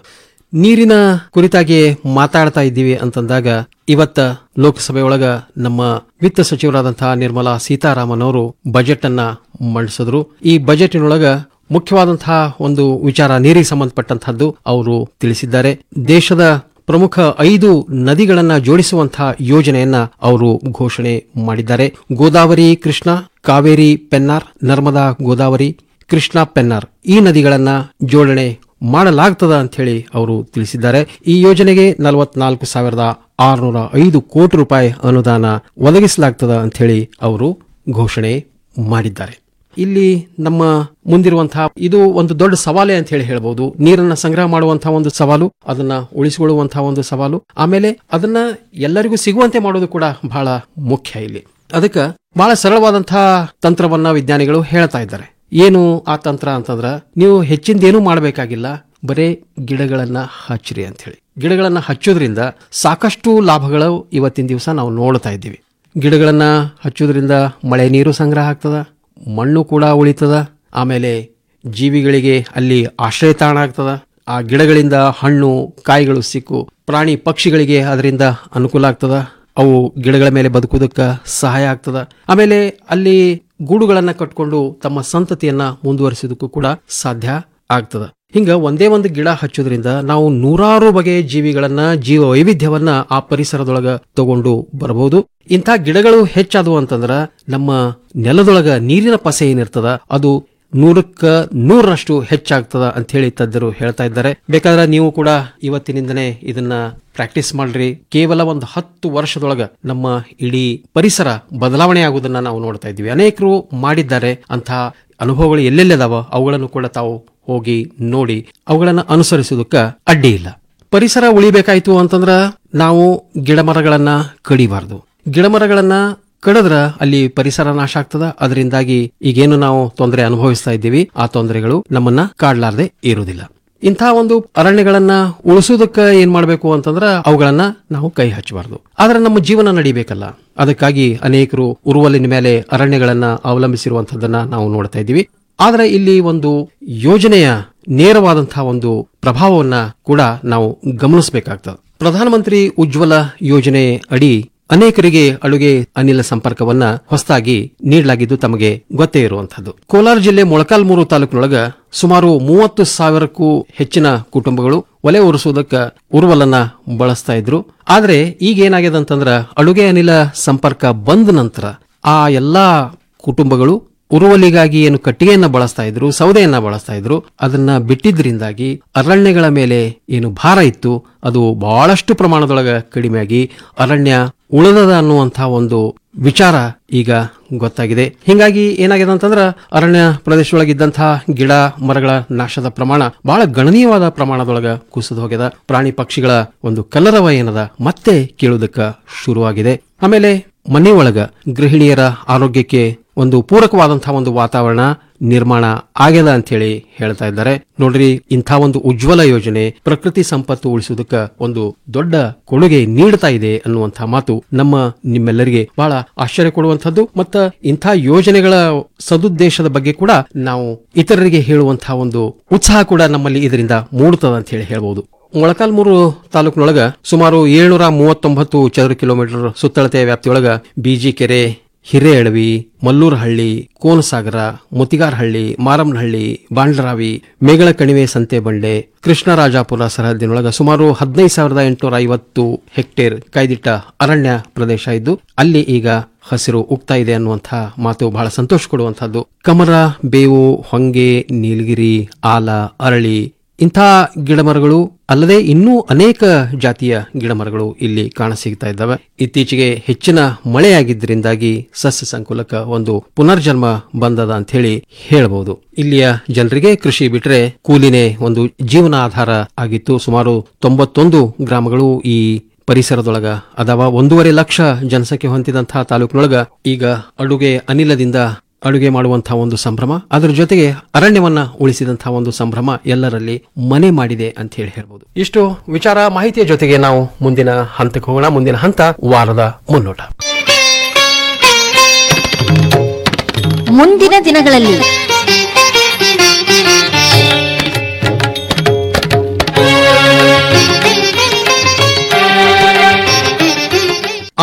ನೀರಿನ ಕುರಿತಾಗಿ ಮಾತಾಡ್ತಾ ಇದ್ದೀವಿ ಅಂತಂದಾಗ ಇವತ್ತ ಲೋಕಸಭೆಯೊಳಗ ನಮ್ಮ ವಿತ್ತ ಸಚಿವರಾದಂತಹ ನಿರ್ಮಲಾ ಸೀತಾರಾಮನ್ ಅವರು ಬಜೆಟ್ ಅನ್ನ ಮಂಡಿಸಿದ್ರು ಈ ಬಜೆಟಿನೊಳಗ ಮುಖ್ಯವಾದಂತಹ ಒಂದು ವಿಚಾರ ನೀರಿಗೆ ಸಂಬಂಧಪಟ್ಟಂತಹದ್ದು ಅವರು ತಿಳಿಸಿದ್ದಾರೆ ದೇಶದ ಪ್ರಮುಖ ಐದು ನದಿಗಳನ್ನ ಜೋಡಿಸುವಂತಹ ಯೋಜನೆಯನ್ನ ಅವರು ಘೋಷಣೆ ಮಾಡಿದ್ದಾರೆ ಗೋದಾವರಿ ಕೃಷ್ಣ ಕಾವೇರಿ ಪೆನ್ನಾರ್ ನರ್ಮದಾ ಗೋದಾವರಿ ಕೃಷ್ಣ ಪೆನ್ನಾರ್ ಈ ನದಿಗಳನ್ನ ಜೋಡಣೆ ಮಾಡಲಾಗ್ತದ ಅಂತ ಹೇಳಿ ಅವರು ತಿಳಿಸಿದ್ದಾರೆ ಈ ಯೋಜನೆಗೆ ನಲವತ್ನಾಲ್ಕು ಸಾವಿರದ ಆರುನೂರ ಐದು ಕೋಟಿ ರೂಪಾಯಿ ಅನುದಾನ ಒದಗಿಸಲಾಗ್ತದ ಅಂತ ಹೇಳಿ ಅವರು ಘೋಷಣೆ ಮಾಡಿದ್ದಾರೆ ಇಲ್ಲಿ ನಮ್ಮ ಮುಂದಿರುವಂತಹ ಇದು ಒಂದು ದೊಡ್ಡ ಸವಾಲೇ ಅಂತ ಹೇಳಿ ಹೇಳ್ಬಹುದು ನೀರನ್ನ ಸಂಗ್ರಹ ಮಾಡುವಂತಹ ಒಂದು ಸವಾಲು ಅದನ್ನ ಉಳಿಸಿಕೊಳ್ಳುವಂತಹ ಒಂದು ಸವಾಲು ಆಮೇಲೆ ಅದನ್ನ ಎಲ್ಲರಿಗೂ ಸಿಗುವಂತೆ ಮಾಡೋದು ಕೂಡ ಬಹಳ ಮುಖ್ಯ ಇಲ್ಲಿ ಅದಕ್ಕೆ ಬಹಳ ಸರಳವಾದಂತಹ ತಂತ್ರವನ್ನ ವಿಜ್ಞಾನಿಗಳು ಹೇಳ್ತಾ ಇದ್ದಾರೆ ಏನು ಆ ತಂತ್ರ ಅಂತಂದ್ರ ನೀವು ಹೆಚ್ಚಿಂದೇನೂ ಮಾಡಬೇಕಾಗಿಲ್ಲ ಬರೇ ಗಿಡಗಳನ್ನ ಹಚ್ಚಿರಿ ಅಂತ ಹೇಳಿ ಗಿಡಗಳನ್ನ ಹಚ್ಚೋದ್ರಿಂದ ಸಾಕಷ್ಟು ಲಾಭಗಳು ಇವತ್ತಿನ ದಿವಸ ನಾವು ನೋಡ್ತಾ ಇದ್ದೀವಿ ಗಿಡಗಳನ್ನ ಹಚ್ಚೋದ್ರಿಂದ ಮಳೆ ನೀರು ಸಂಗ್ರಹ ಆಗ್ತದ ಮಣ್ಣು ಕೂಡ ಉಳಿತದ ಆಮೇಲೆ ಜೀವಿಗಳಿಗೆ ಅಲ್ಲಿ ಆಶ್ರಯ ತಾಣ ಆಗ್ತದ ಆ ಗಿಡಗಳಿಂದ ಹಣ್ಣು ಕಾಯಿಗಳು ಸಿಕ್ಕು ಪ್ರಾಣಿ ಪಕ್ಷಿಗಳಿಗೆ ಅದರಿಂದ ಅನುಕೂಲ ಆಗ್ತದ ಅವು ಗಿಡಗಳ ಮೇಲೆ ಬದುಕುವುದಕ್ಕೆ ಸಹಾಯ ಆಗ್ತದ ಆಮೇಲೆ ಅಲ್ಲಿ ಗೂಡುಗಳನ್ನ ಕಟ್ಕೊಂಡು ತಮ್ಮ ಸಂತತಿಯನ್ನ ಮುಂದುವರಿಸೋದಕ್ಕೂ ಕೂಡ ಸಾಧ್ಯ ಆಗ್ತದ ಹಿಂಗ ಒಂದೇ ಒಂದು ಗಿಡ ಹಚ್ಚೋದ್ರಿಂದ ನಾವು ನೂರಾರು ಬಗೆಯ ಜೀವಿಗಳನ್ನ ಜೀವ ವೈವಿಧ್ಯವನ್ನ ಆ ಪರಿಸರದೊಳಗ ತಗೊಂಡು ಬರಬಹುದು ಇಂಥ ಗಿಡಗಳು ಹೆಚ್ಚಾದವು ಅಂತಂದ್ರ ನಮ್ಮ ನೆಲದೊಳಗ ನೀರಿನ ಪಸೆ ಏನಿರ್ತದ ಅದು ನೂರಕ್ಕ ನೂರರಷ್ಟು ಹೆಚ್ಚಾಗ್ತದ ಅಂತ ಹೇಳಿ ತಜ್ಞರು ಹೇಳ್ತಾ ಇದ್ದಾರೆ ಬೇಕಾದ್ರೆ ನೀವು ಕೂಡ ಇವತ್ತಿನಿಂದನೇ ಇದನ್ನ ಪ್ರಾಕ್ಟೀಸ್ ಮಾಡ್ರಿ ಕೇವಲ ಒಂದು ಹತ್ತು ವರ್ಷದೊಳಗ ನಮ್ಮ ಇಡೀ ಪರಿಸರ ಬದಲಾವಣೆ ಆಗುವುದನ್ನ ನಾವು ನೋಡ್ತಾ ಇದ್ದೀವಿ ಅನೇಕರು ಮಾಡಿದ್ದಾರೆ ಅಂತಹ ಅನುಭವಗಳು ಎಲ್ಲೆಲ್ಲದಾವ ಅವುಗಳನ್ನು ಕೂಡ ತಾವು ಹೋಗಿ ನೋಡಿ ಅವುಗಳನ್ನು ಅನುಸರಿಸುವುದಕ್ಕೆ ಅಡ್ಡಿ ಇಲ್ಲ ಪರಿಸರ ಉಳಿಬೇಕಾಯ್ತು ಅಂತಂದ್ರ ನಾವು ಗಿಡ ಮರಗಳನ್ನ ಕಡಿಬಾರ್ದು ಗಿಡ ಮರಗಳನ್ನ ಕಡಿದ್ರ ಅಲ್ಲಿ ಪರಿಸರ ನಾಶ ಆಗ್ತದ ಅದರಿಂದಾಗಿ ಈಗೇನು ನಾವು ತೊಂದರೆ ಅನುಭವಿಸ್ತಾ ಇದ್ದೀವಿ ಆ ತೊಂದರೆಗಳು ನಮ್ಮನ್ನ ಕಾಡ್ಲಾರ್ದೆ ಇರುವುದಿಲ್ಲ ಇಂಥ ಒಂದು ಅರಣ್ಯಗಳನ್ನ ಉಳಿಸೋದಕ್ಕೆ ಏನ್ ಮಾಡಬೇಕು ಅಂತಂದ್ರ ಅವುಗಳನ್ನ ನಾವು ಕೈ ಹಚ್ಚಬಾರ್ದು ಆದ್ರೆ ನಮ್ಮ ಜೀವನ ನಡಿಬೇಕಲ್ಲ ಅದಕ್ಕಾಗಿ ಅನೇಕರು ಉರುವಲಿನ ಮೇಲೆ ಅರಣ್ಯಗಳನ್ನ ಅವಲಂಬಿಸಿರುವಂತದ್ದನ್ನ ನಾವು ನೋಡ್ತಾ ಇದ್ದೀವಿ ಆದ್ರೆ ಇಲ್ಲಿ ಒಂದು ಯೋಜನೆಯ ನೇರವಾದಂತಹ ಒಂದು ಪ್ರಭಾವವನ್ನ ಕೂಡ ನಾವು ಗಮನಿಸಬೇಕಾಗ್ತದೆ ಪ್ರಧಾನಮಂತ್ರಿ ಉಜ್ವಲ ಯೋಜನೆ ಅಡಿ ಅನೇಕರಿಗೆ ಅಡುಗೆ ಅನಿಲ ಸಂಪರ್ಕವನ್ನ ಹೊಸದಾಗಿ ನೀಡಲಾಗಿದ್ದು ತಮಗೆ ಗೊತ್ತೇ ಇರುವಂತಹದ್ದು ಕೋಲಾರ ಜಿಲ್ಲೆ ಮೊಳಕಾಲ್ಮೂರು ತಾಲೂಕಿನೊಳಗ ಸುಮಾರು ಮೂವತ್ತು ಸಾವಿರಕ್ಕೂ ಹೆಚ್ಚಿನ ಕುಟುಂಬಗಳು ಒಲೆ ಉರಿಸುವುದಕ್ಕೆ ಉರುವಲನ್ನ ಬಳಸ್ತಾ ಇದ್ರು ಆದ್ರೆ ಈಗ ಏನಾಗಿದೆ ಅಂತಂದ್ರ ಅಡುಗೆ ಅನಿಲ ಸಂಪರ್ಕ ಬಂದ ನಂತರ ಆ ಎಲ್ಲಾ ಕುಟುಂಬಗಳು ಉರುವಲಿಗಾಗಿ ಏನು ಕಟ್ಟಿಗೆಯನ್ನ ಬಳಸ್ತಾ ಇದ್ರು ಸೌದೆಯನ್ನ ಬಳಸ್ತಾ ಇದ್ರು ಅದನ್ನ ಬಿಟ್ಟಿದ್ರಿಂದಾಗಿ ಅರಣ್ಯಗಳ ಮೇಲೆ ಏನು ಭಾರ ಇತ್ತು ಅದು ಬಹಳಷ್ಟು ಪ್ರಮಾಣದೊಳಗ ಕಡಿಮೆಯಾಗಿ ಅರಣ್ಯ ಉಳಿದದ ಅನ್ನುವಂತಹ ಒಂದು ವಿಚಾರ ಈಗ ಗೊತ್ತಾಗಿದೆ ಹಿಂಗಾಗಿ ಏನಾಗಿದೆ ಅಂತಂದ್ರ ಅರಣ್ಯ ಪ್ರದೇಶದೊಳಗಿದ್ದಂತಹ ಗಿಡ ಮರಗಳ ನಾಶದ ಪ್ರಮಾಣ ಬಹಳ ಗಣನೀಯವಾದ ಪ್ರಮಾಣದೊಳಗ ಕುಸಿದು ಹೋಗ್ಯದ ಪ್ರಾಣಿ ಪಕ್ಷಿಗಳ ಒಂದು ಕಲರವ ಏನದ ಮತ್ತೆ ಕೇಳುವುದಕ್ಕ ಶುರುವಾಗಿದೆ ಆಮೇಲೆ ಮನೆ ಒಳಗ ಗೃಹಿಣಿಯರ ಆರೋಗ್ಯಕ್ಕೆ ಒಂದು ಪೂರಕವಾದಂತಹ ಒಂದು ವಾತಾವರಣ ನಿರ್ಮಾಣ ಆಗ್ಯದ ಅಂತ ಹೇಳಿ ಹೇಳ್ತಾ ಇದ್ದಾರೆ ನೋಡ್ರಿ ಇಂಥ ಒಂದು ಉಜ್ವಲ ಯೋಜನೆ ಪ್ರಕೃತಿ ಸಂಪತ್ತು ಉಳಿಸುವುದಕ್ಕ ಒಂದು ದೊಡ್ಡ ಕೊಡುಗೆ ನೀಡ್ತಾ ಇದೆ ಅನ್ನುವಂತಹ ಮಾತು ನಮ್ಮ ನಿಮ್ಮೆಲ್ಲರಿಗೆ ಬಹಳ ಆಶ್ಚರ್ಯ ಕೊಡುವಂತಹದ್ದು ಮತ್ತ ಇಂಥ ಯೋಜನೆಗಳ ಸದುದ್ದೇಶದ ಬಗ್ಗೆ ಕೂಡ ನಾವು ಇತರರಿಗೆ ಹೇಳುವಂತಹ ಒಂದು ಉತ್ಸಾಹ ಕೂಡ ನಮ್ಮಲ್ಲಿ ಇದರಿಂದ ಮೂಡುತ್ತದೆ ಅಂತ ಹೇಳಿ ಹೇಳ್ಬಹುದು ಮೊಳಕಾಲ್ಮೂರು ತಾಲೂಕಿನೊಳಗ ಸುಮಾರು ಏಳ್ನೂರ ಮೂವತ್ತೊಂಬತ್ತು ಚದರ ಕಿಲೋಮೀಟರ್ ಸುತ್ತಳತೆಯ ವ್ಯಾಪ್ತಿಯೊಳಗ ಬೀಜಿ ಕೆರೆ ಹಿರೇಅಳವಿ ಮಲ್ಲೂರಹಳ್ಳಿ ಕೋನಸಾಗರ ಮುತಿಗಾರಹಳ್ಳಿ ಮಾರಮ್ಮನಹಳ್ಳಿ ಬಾಂಡ್ರಾವಿ ಮೇಗಳ ಕಣಿವೆ ಸಂತೆ ಬಂಡೆ ಕೃಷ್ಣರಾಜಾಪುರ ಸರಹದ್ದಿನೊಳಗ ಸುಮಾರು ಹದಿನೈದು ಸಾವಿರದ ಎಂಟುನೂರ ಐವತ್ತು ಹೆಕ್ಟೇರ್ ಕಾಯ್ದಿಟ್ಟ ಅರಣ್ಯ ಪ್ರದೇಶ ಇದ್ದು ಅಲ್ಲಿ ಈಗ ಹಸಿರು ಉಕ್ತಾ ಇದೆ ಅನ್ನುವಂತಹ ಮಾತು ಬಹಳ ಸಂತೋಷ ಕೊಡುವಂತಹದ್ದು ಕಮರ ಬೇವು ಹೊಂಗೆ ನೀಲಗಿರಿ ಆಲ ಅರಳಿ ಇಂಥ ಗಿಡಮರಗಳು ಅಲ್ಲದೆ ಇನ್ನೂ ಅನೇಕ ಜಾತಿಯ ಗಿಡಮರಗಳು ಇಲ್ಲಿ ಕಾಣಸಿಗ್ತಾ ಇದ್ದಾವೆ ಇತ್ತೀಚೆಗೆ ಹೆಚ್ಚಿನ ಮಳೆಯಾಗಿದ್ದರಿಂದಾಗಿ ಸಸ್ಯ ಸಂಕುಲಕ ಒಂದು ಪುನರ್ಜನ್ಮ ಬಂದದ ಅಂತ ಹೇಳಿ ಹೇಳಬಹುದು ಇಲ್ಲಿಯ ಜನರಿಗೆ ಕೃಷಿ ಬಿಟ್ರೆ ಕೂಲಿನೇ ಒಂದು ಜೀವನ ಆಧಾರ ಆಗಿತ್ತು ಸುಮಾರು ತೊಂಬತ್ತೊಂದು ಗ್ರಾಮಗಳು ಈ ಪರಿಸರದೊಳಗ ಅದಾವ ಒಂದೂವರೆ ಲಕ್ಷ ಜನಸಂಖ್ಯೆ ಹೊಂದಿದಂತಹ ತಾಲೂಕಿನೊಳಗ ಈಗ ಅಡುಗೆ ಅನಿಲದಿಂದ ಅಡುಗೆ ಮಾಡುವಂತಹ ಒಂದು ಸಂಭ್ರಮ ಅದರ ಜೊತೆಗೆ ಅರಣ್ಯವನ್ನ ಉಳಿಸಿದಂತಹ ಒಂದು ಸಂಭ್ರಮ ಎಲ್ಲರಲ್ಲಿ ಮನೆ ಮಾಡಿದೆ ಅಂತ ಹೇಳಿ ಹೇಳ್ಬೋದು ಇಷ್ಟು ವಿಚಾರ ಮಾಹಿತಿಯ ಜೊತೆಗೆ ನಾವು ಮುಂದಿನ ಹಂತಕ್ಕೆ ಹೋಗೋಣ ಮುಂದಿನ ಹಂತ ವಾರದ ಮುನ್ನೋಟ ಮುಂದಿನ ದಿನಗಳಲ್ಲಿ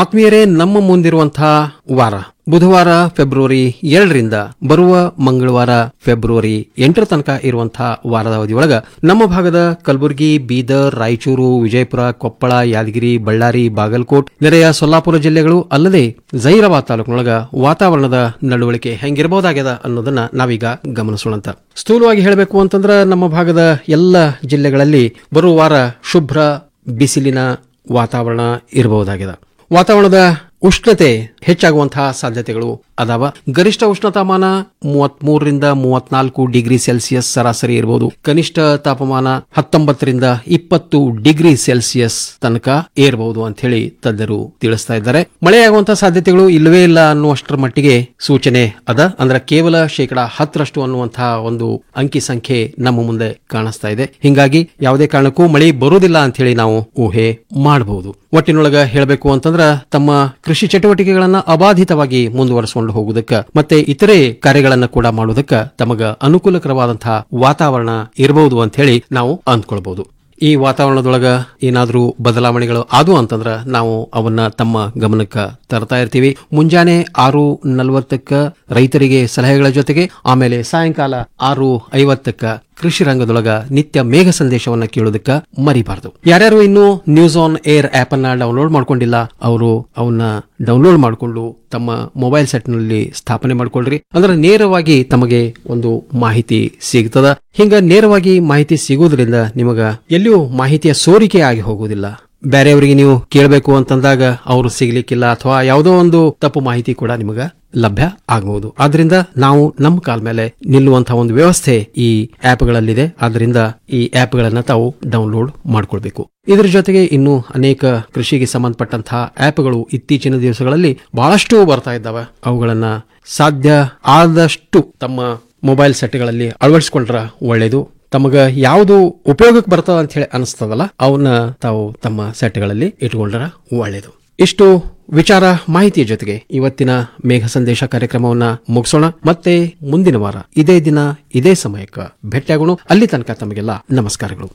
ಆತ್ಮೀಯರೇ ನಮ್ಮ ಮುಂದಿರುವಂತಹ ವಾರ ಬುಧವಾರ ಫೆಬ್ರವರಿ ಎರಡರಿಂದ ಬರುವ ಮಂಗಳವಾರ ಫೆಬ್ರವರಿ ಎಂಟರ ತನಕ ಇರುವಂತಹ ವಾರದ ಅವಧಿಯೊಳಗ ನಮ್ಮ ಭಾಗದ ಕಲಬುರಗಿ ಬೀದರ್ ರಾಯಚೂರು ವಿಜಯಪುರ ಕೊಪ್ಪಳ ಯಾದಗಿರಿ ಬಳ್ಳಾರಿ ಬಾಗಲಕೋಟ್ ನೆರೆಯ ಸೊಲ್ಲಾಪುರ ಜಿಲ್ಲೆಗಳು ಅಲ್ಲದೆ ಜೈರಾಬಾದ್ ತಾಲೂಕಿನೊಳಗ ವಾತಾವರಣದ ನಡವಳಿಕೆ ಹೆಂಗಿರಬಹುದಾಗ್ಯದ ಅನ್ನೋದನ್ನ ನಾವೀಗ ಗಮನಿಸೋಣಂತ ಸ್ಥೂಲವಾಗಿ ಹೇಳಬೇಕು ಅಂತಂದ್ರ ನಮ್ಮ ಭಾಗದ ಎಲ್ಲ ಜಿಲ್ಲೆಗಳಲ್ಲಿ ಬರುವ ವಾರ ಶುಭ್ರ ಬಿಸಿಲಿನ ವಾತಾವರಣ ಇರಬಹುದಾಗಿದೆ ವಾತಾವರಣದ ಉಷ್ಣತೆ ಹೆಚ್ಚಾಗುವಂತಹ ಸಾಧ್ಯತೆಗಳು ಅದಾವ ಗರಿಷ್ಠ ಉಷ್ಣತಾಮಾನ ಮೂವತ್ಮೂರರಿಂದ ಮೂವತ್ನಾಲ್ಕು ಡಿಗ್ರಿ ಸೆಲ್ಸಿಯಸ್ ಸರಾಸರಿ ಇರಬಹುದು ಕನಿಷ್ಠ ತಾಪಮಾನ ಹತ್ತೊಂಬತ್ತರಿಂದ ಇಪ್ಪತ್ತು ಡಿಗ್ರಿ ಸೆಲ್ಸಿಯಸ್ ತನಕ ಏರಬಹುದು ಅಂತ ಹೇಳಿ ತಜ್ಞರು ತಿಳಿಸ್ತಾ ಇದ್ದಾರೆ ಮಳೆಯಾಗುವಂತಹ ಸಾಧ್ಯತೆಗಳು ಇಲ್ಲವೇ ಇಲ್ಲ ಅನ್ನುವಷ್ಟರ ಮಟ್ಟಿಗೆ ಸೂಚನೆ ಅದ ಅಂದ್ರೆ ಕೇವಲ ಶೇಕಡ ಹತ್ತರಷ್ಟು ಅನ್ನುವಂತಹ ಒಂದು ಅಂಕಿ ಸಂಖ್ಯೆ ನಮ್ಮ ಮುಂದೆ ಕಾಣಿಸ್ತಾ ಇದೆ ಹಿಂಗಾಗಿ ಯಾವುದೇ ಕಾರಣಕ್ಕೂ ಮಳೆ ಬರುವುದಿಲ್ಲ ಅಂತ ಹೇಳಿ ನಾವು ಊಹೆ ಮಾಡಬಹುದು ಒಟ್ಟಿನೊಳಗ ಹೇಳಬೇಕು ಅಂತಂದ್ರ ತಮ್ಮ ಕೃಷಿ ಚಟುವಟಿಕೆಗಳನ್ನ ಅಬಾಧಿತವಾಗಿ ಮುಂದುವರಿಸಿಕೊಂಡು ಹೋಗುವುದಕ್ಕ ಮತ್ತೆ ಇತರೆ ಕಾರ್ಯಗಳನ್ನ ಕೂಡ ಮಾಡುವುದಕ್ಕ ತಮಗ ಅನುಕೂಲಕರವಾದಂತಹ ವಾತಾವರಣ ಇರಬಹುದು ಅಂತ ಹೇಳಿ ನಾವು ಅಂದ್ಕೊಳ್ಬಹುದು ಈ ವಾತಾವರಣದೊಳಗ ಏನಾದ್ರೂ ಬದಲಾವಣೆಗಳು ಆದವು ಅಂತಂದ್ರ ನಾವು ಅವನ್ನ ತಮ್ಮ ಗಮನಕ್ಕ ತರ್ತಾ ಇರ್ತೀವಿ ಮುಂಜಾನೆ ಆರು ನಲವತ್ತಕ್ಕ ರೈತರಿಗೆ ಸಲಹೆಗಳ ಜೊತೆಗೆ ಆಮೇಲೆ ಸಾಯಂಕಾಲ ಆರು ಐವತ್ತಕ್ಕ ಕೃಷಿ ರಂಗದೊಳಗ ನಿತ್ಯ ಮೇಘ ಸಂದೇಶವನ್ನ ಕೇಳೋದಕ್ಕ ಮರಿಬಾರದು ಯಾರ್ಯಾರು ಇನ್ನು ನ್ಯೂಸ್ ಆನ್ ಏರ್ ಆಪ್ ಅನ್ನ ಡೌನ್ಲೋಡ್ ಮಾಡ್ಕೊಂಡಿಲ್ಲ ಅವರು ಅವನ್ನ ಡೌನ್ಲೋಡ್ ಮಾಡಿಕೊಂಡು ತಮ್ಮ ಮೊಬೈಲ್ ಸೆಟ್ ನಲ್ಲಿ ಸ್ಥಾಪನೆ ಮಾಡ್ಕೊಳ್ರಿ ಅಂದ್ರೆ ನೇರವಾಗಿ ತಮಗೆ ಒಂದು ಮಾಹಿತಿ ಸಿಗ್ತದ ಹಿಂಗ ನೇರವಾಗಿ ಮಾಹಿತಿ ಸಿಗೋದ್ರಿಂದ ನಿಮಗ ಎಲ್ಲಿಯೂ ಮಾಹಿತಿಯ ಸೋರಿಕೆ ಆಗಿ ಹೋಗುವುದಿಲ್ಲ ಬೇರೆಯವರಿಗೆ ನೀವು ಕೇಳಬೇಕು ಅಂತಂದಾಗ ಅವರು ಸಿಗ್ಲಿಕ್ಕಿಲ್ಲ ಅಥವಾ ಯಾವುದೋ ಒಂದು ತಪ್ಪು ಮಾಹಿತಿ ಕೂಡ ನಿಮಗ ಲಭ್ಯ ಆಗಬಹುದು ಆದ್ರಿಂದ ನಾವು ನಮ್ಮ ಕಾಲ ಮೇಲೆ ನಿಲ್ಲುವಂತಹ ಒಂದು ವ್ಯವಸ್ಥೆ ಈ ಆಪ್ಗಳಲ್ಲಿದೆ ಆದ್ರಿಂದ ಈ ಆಪ್ಗಳನ್ನ ತಾವು ಡೌನ್ಲೋಡ್ ಮಾಡ್ಕೊಳ್ಬೇಕು ಇದರ ಜೊತೆಗೆ ಇನ್ನು ಅನೇಕ ಕೃಷಿಗೆ ಸಂಬಂಧಪಟ್ಟಂತಹ ಆಪ್ಗಳು ಇತ್ತೀಚಿನ ದಿವಸಗಳಲ್ಲಿ ಬಹಳಷ್ಟು ಬರ್ತಾ ಇದ್ದಾವೆ ಅವುಗಳನ್ನ ಸಾಧ್ಯ ಆದಷ್ಟು ತಮ್ಮ ಮೊಬೈಲ್ ಸೆಟ್ಗಳಲ್ಲಿ ಅಳವಡಿಸಿಕೊಂಡ್ರ ಒಳ್ಳೇದು ತಮಗ ಯಾವುದು ಉಪಯೋಗಕ್ಕೆ ಬರ್ತದ ಅಂತ ಹೇಳಿ ಅನಿಸ್ತದಲ್ಲ ಅವನ್ನ ತಾವು ತಮ್ಮ ಸೆಟ್ಗಳಲ್ಲಿ ಇಟ್ಕೊಂಡ್ರ ಒಳ್ಳೇದು ಇಷ್ಟು ವಿಚಾರ ಮಾಹಿತಿಯ ಜೊತೆಗೆ ಇವತ್ತಿನ ಮೇಘ ಸಂದೇಶ ಕಾರ್ಯಕ್ರಮವನ್ನ ಮುಗಿಸೋಣ ಮತ್ತೆ ಮುಂದಿನ ವಾರ ಇದೇ ದಿನ ಇದೇ ಸಮಯಕ್ಕೆ ಭೇಟಿಯಾಗೋಣ ಅಲ್ಲಿ ತನಕ ತಮಗೆಲ್ಲ ನಮಸ್ಕಾರಗಳು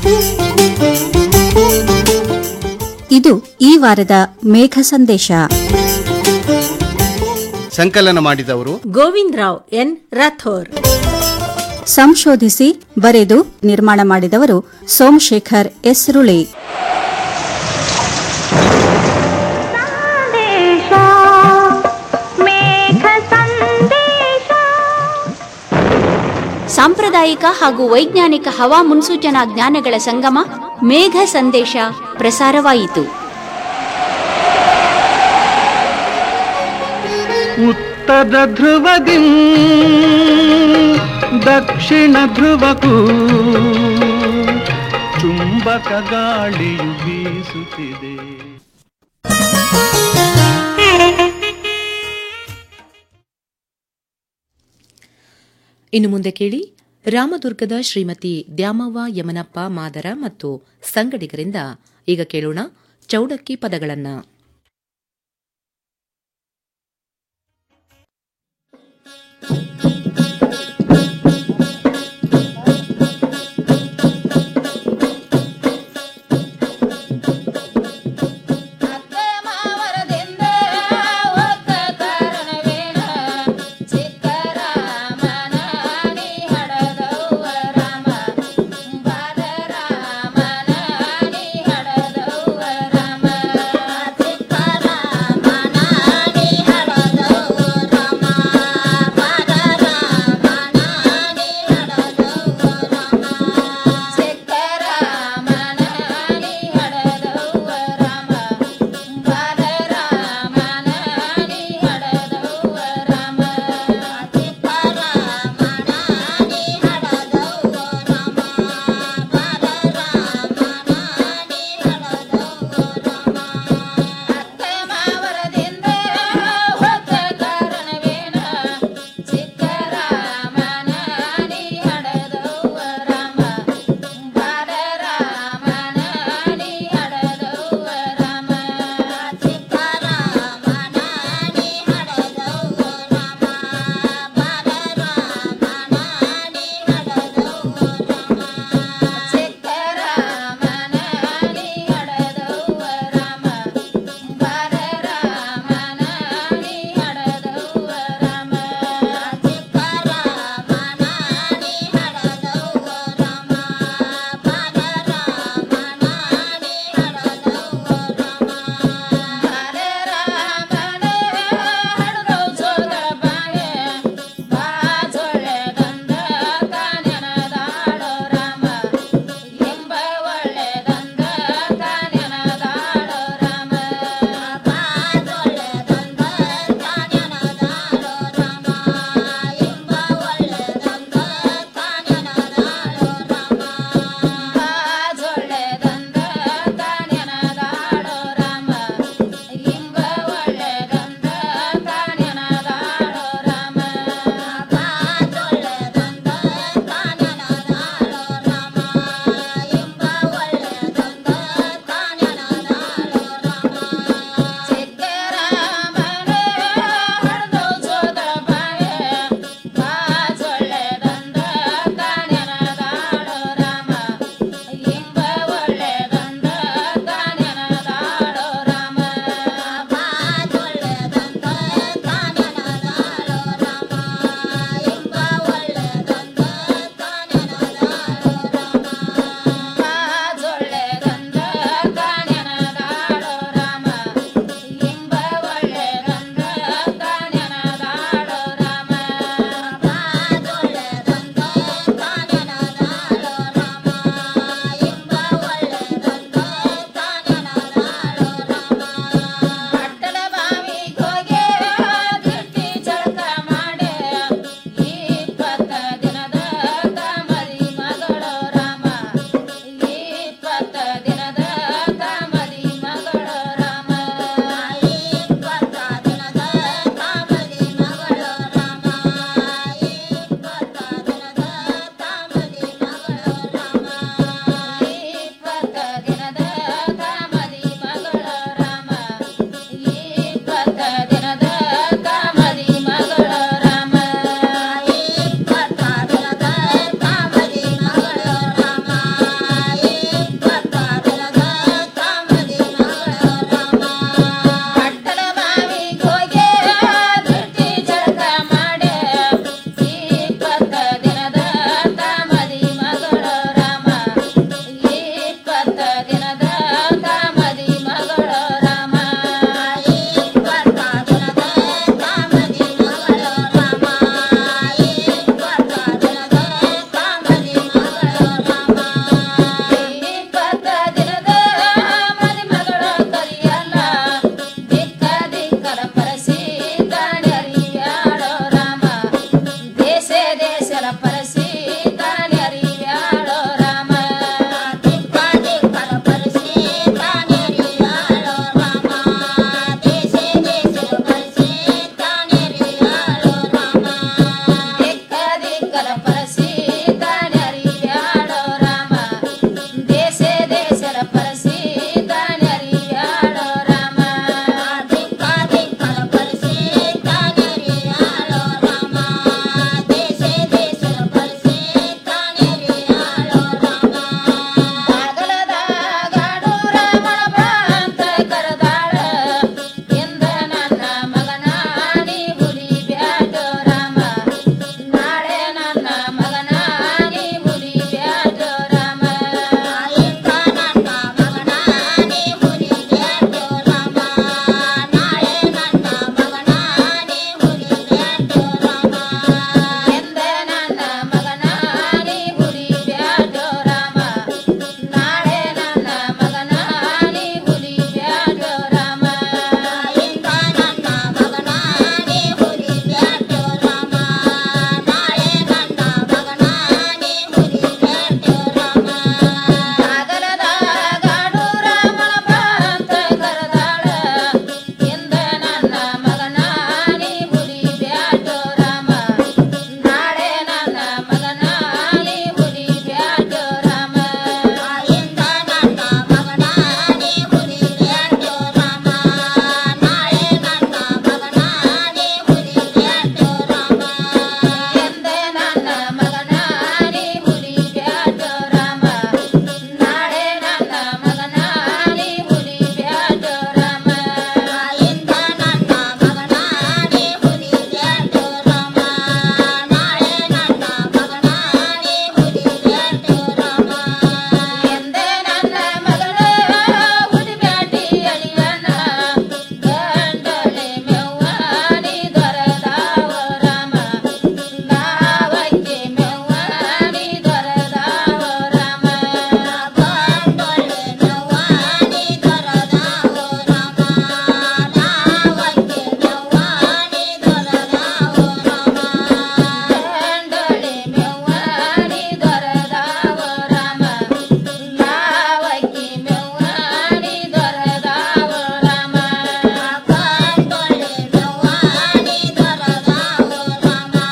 ಇದು ಈ ವಾರದ ಮೇಘ ಸಂದೇಶ ಸಂಕಲನ ಮಾಡಿದವರು ಗೋವಿಂದ್ ರಾವ್ ಎನ್ ರಾಥೋರ್ ಸಂಶೋಧಿಸಿ ಬರೆದು ನಿರ್ಮಾಣ ಮಾಡಿದವರು ಸೋಮಶೇಖರ್ ಎಸ್ರುಳಿ ಸಾಂಪ್ರದಾಯಿಕ ಹಾಗೂ ವೈಜ್ಞಾನಿಕ ಹವಾ ಮುನ್ಸೂಚನಾ ಜ್ಞಾನಗಳ ಸಂಗಮ ಮೇಘ ಸಂದೇಶ ಪ್ರಸಾರವಾಯಿತು ಉತ್ತರ ಧ್ರುವದಿ ದಕ್ಷಿಣ ಧ್ರುವಕ್ಕೂ ಚುಂಬಕ ಗಾಳಿಯು ಬೀಸುತ್ತಿದೆ ಇನ್ನು ಮುಂದೆ ಕೇಳಿ ರಾಮದುರ್ಗದ ಶ್ರೀಮತಿ ದ್ಯಾಮವ್ವ ಯಮನಪ್ಪ ಮಾದರ ಮತ್ತು ಸಂಗಡಿಗರಿಂದ ಈಗ ಕೇಳೋಣ ಚೌಡಕ್ಕಿ ಪದಗಳನ್ನ Thank you.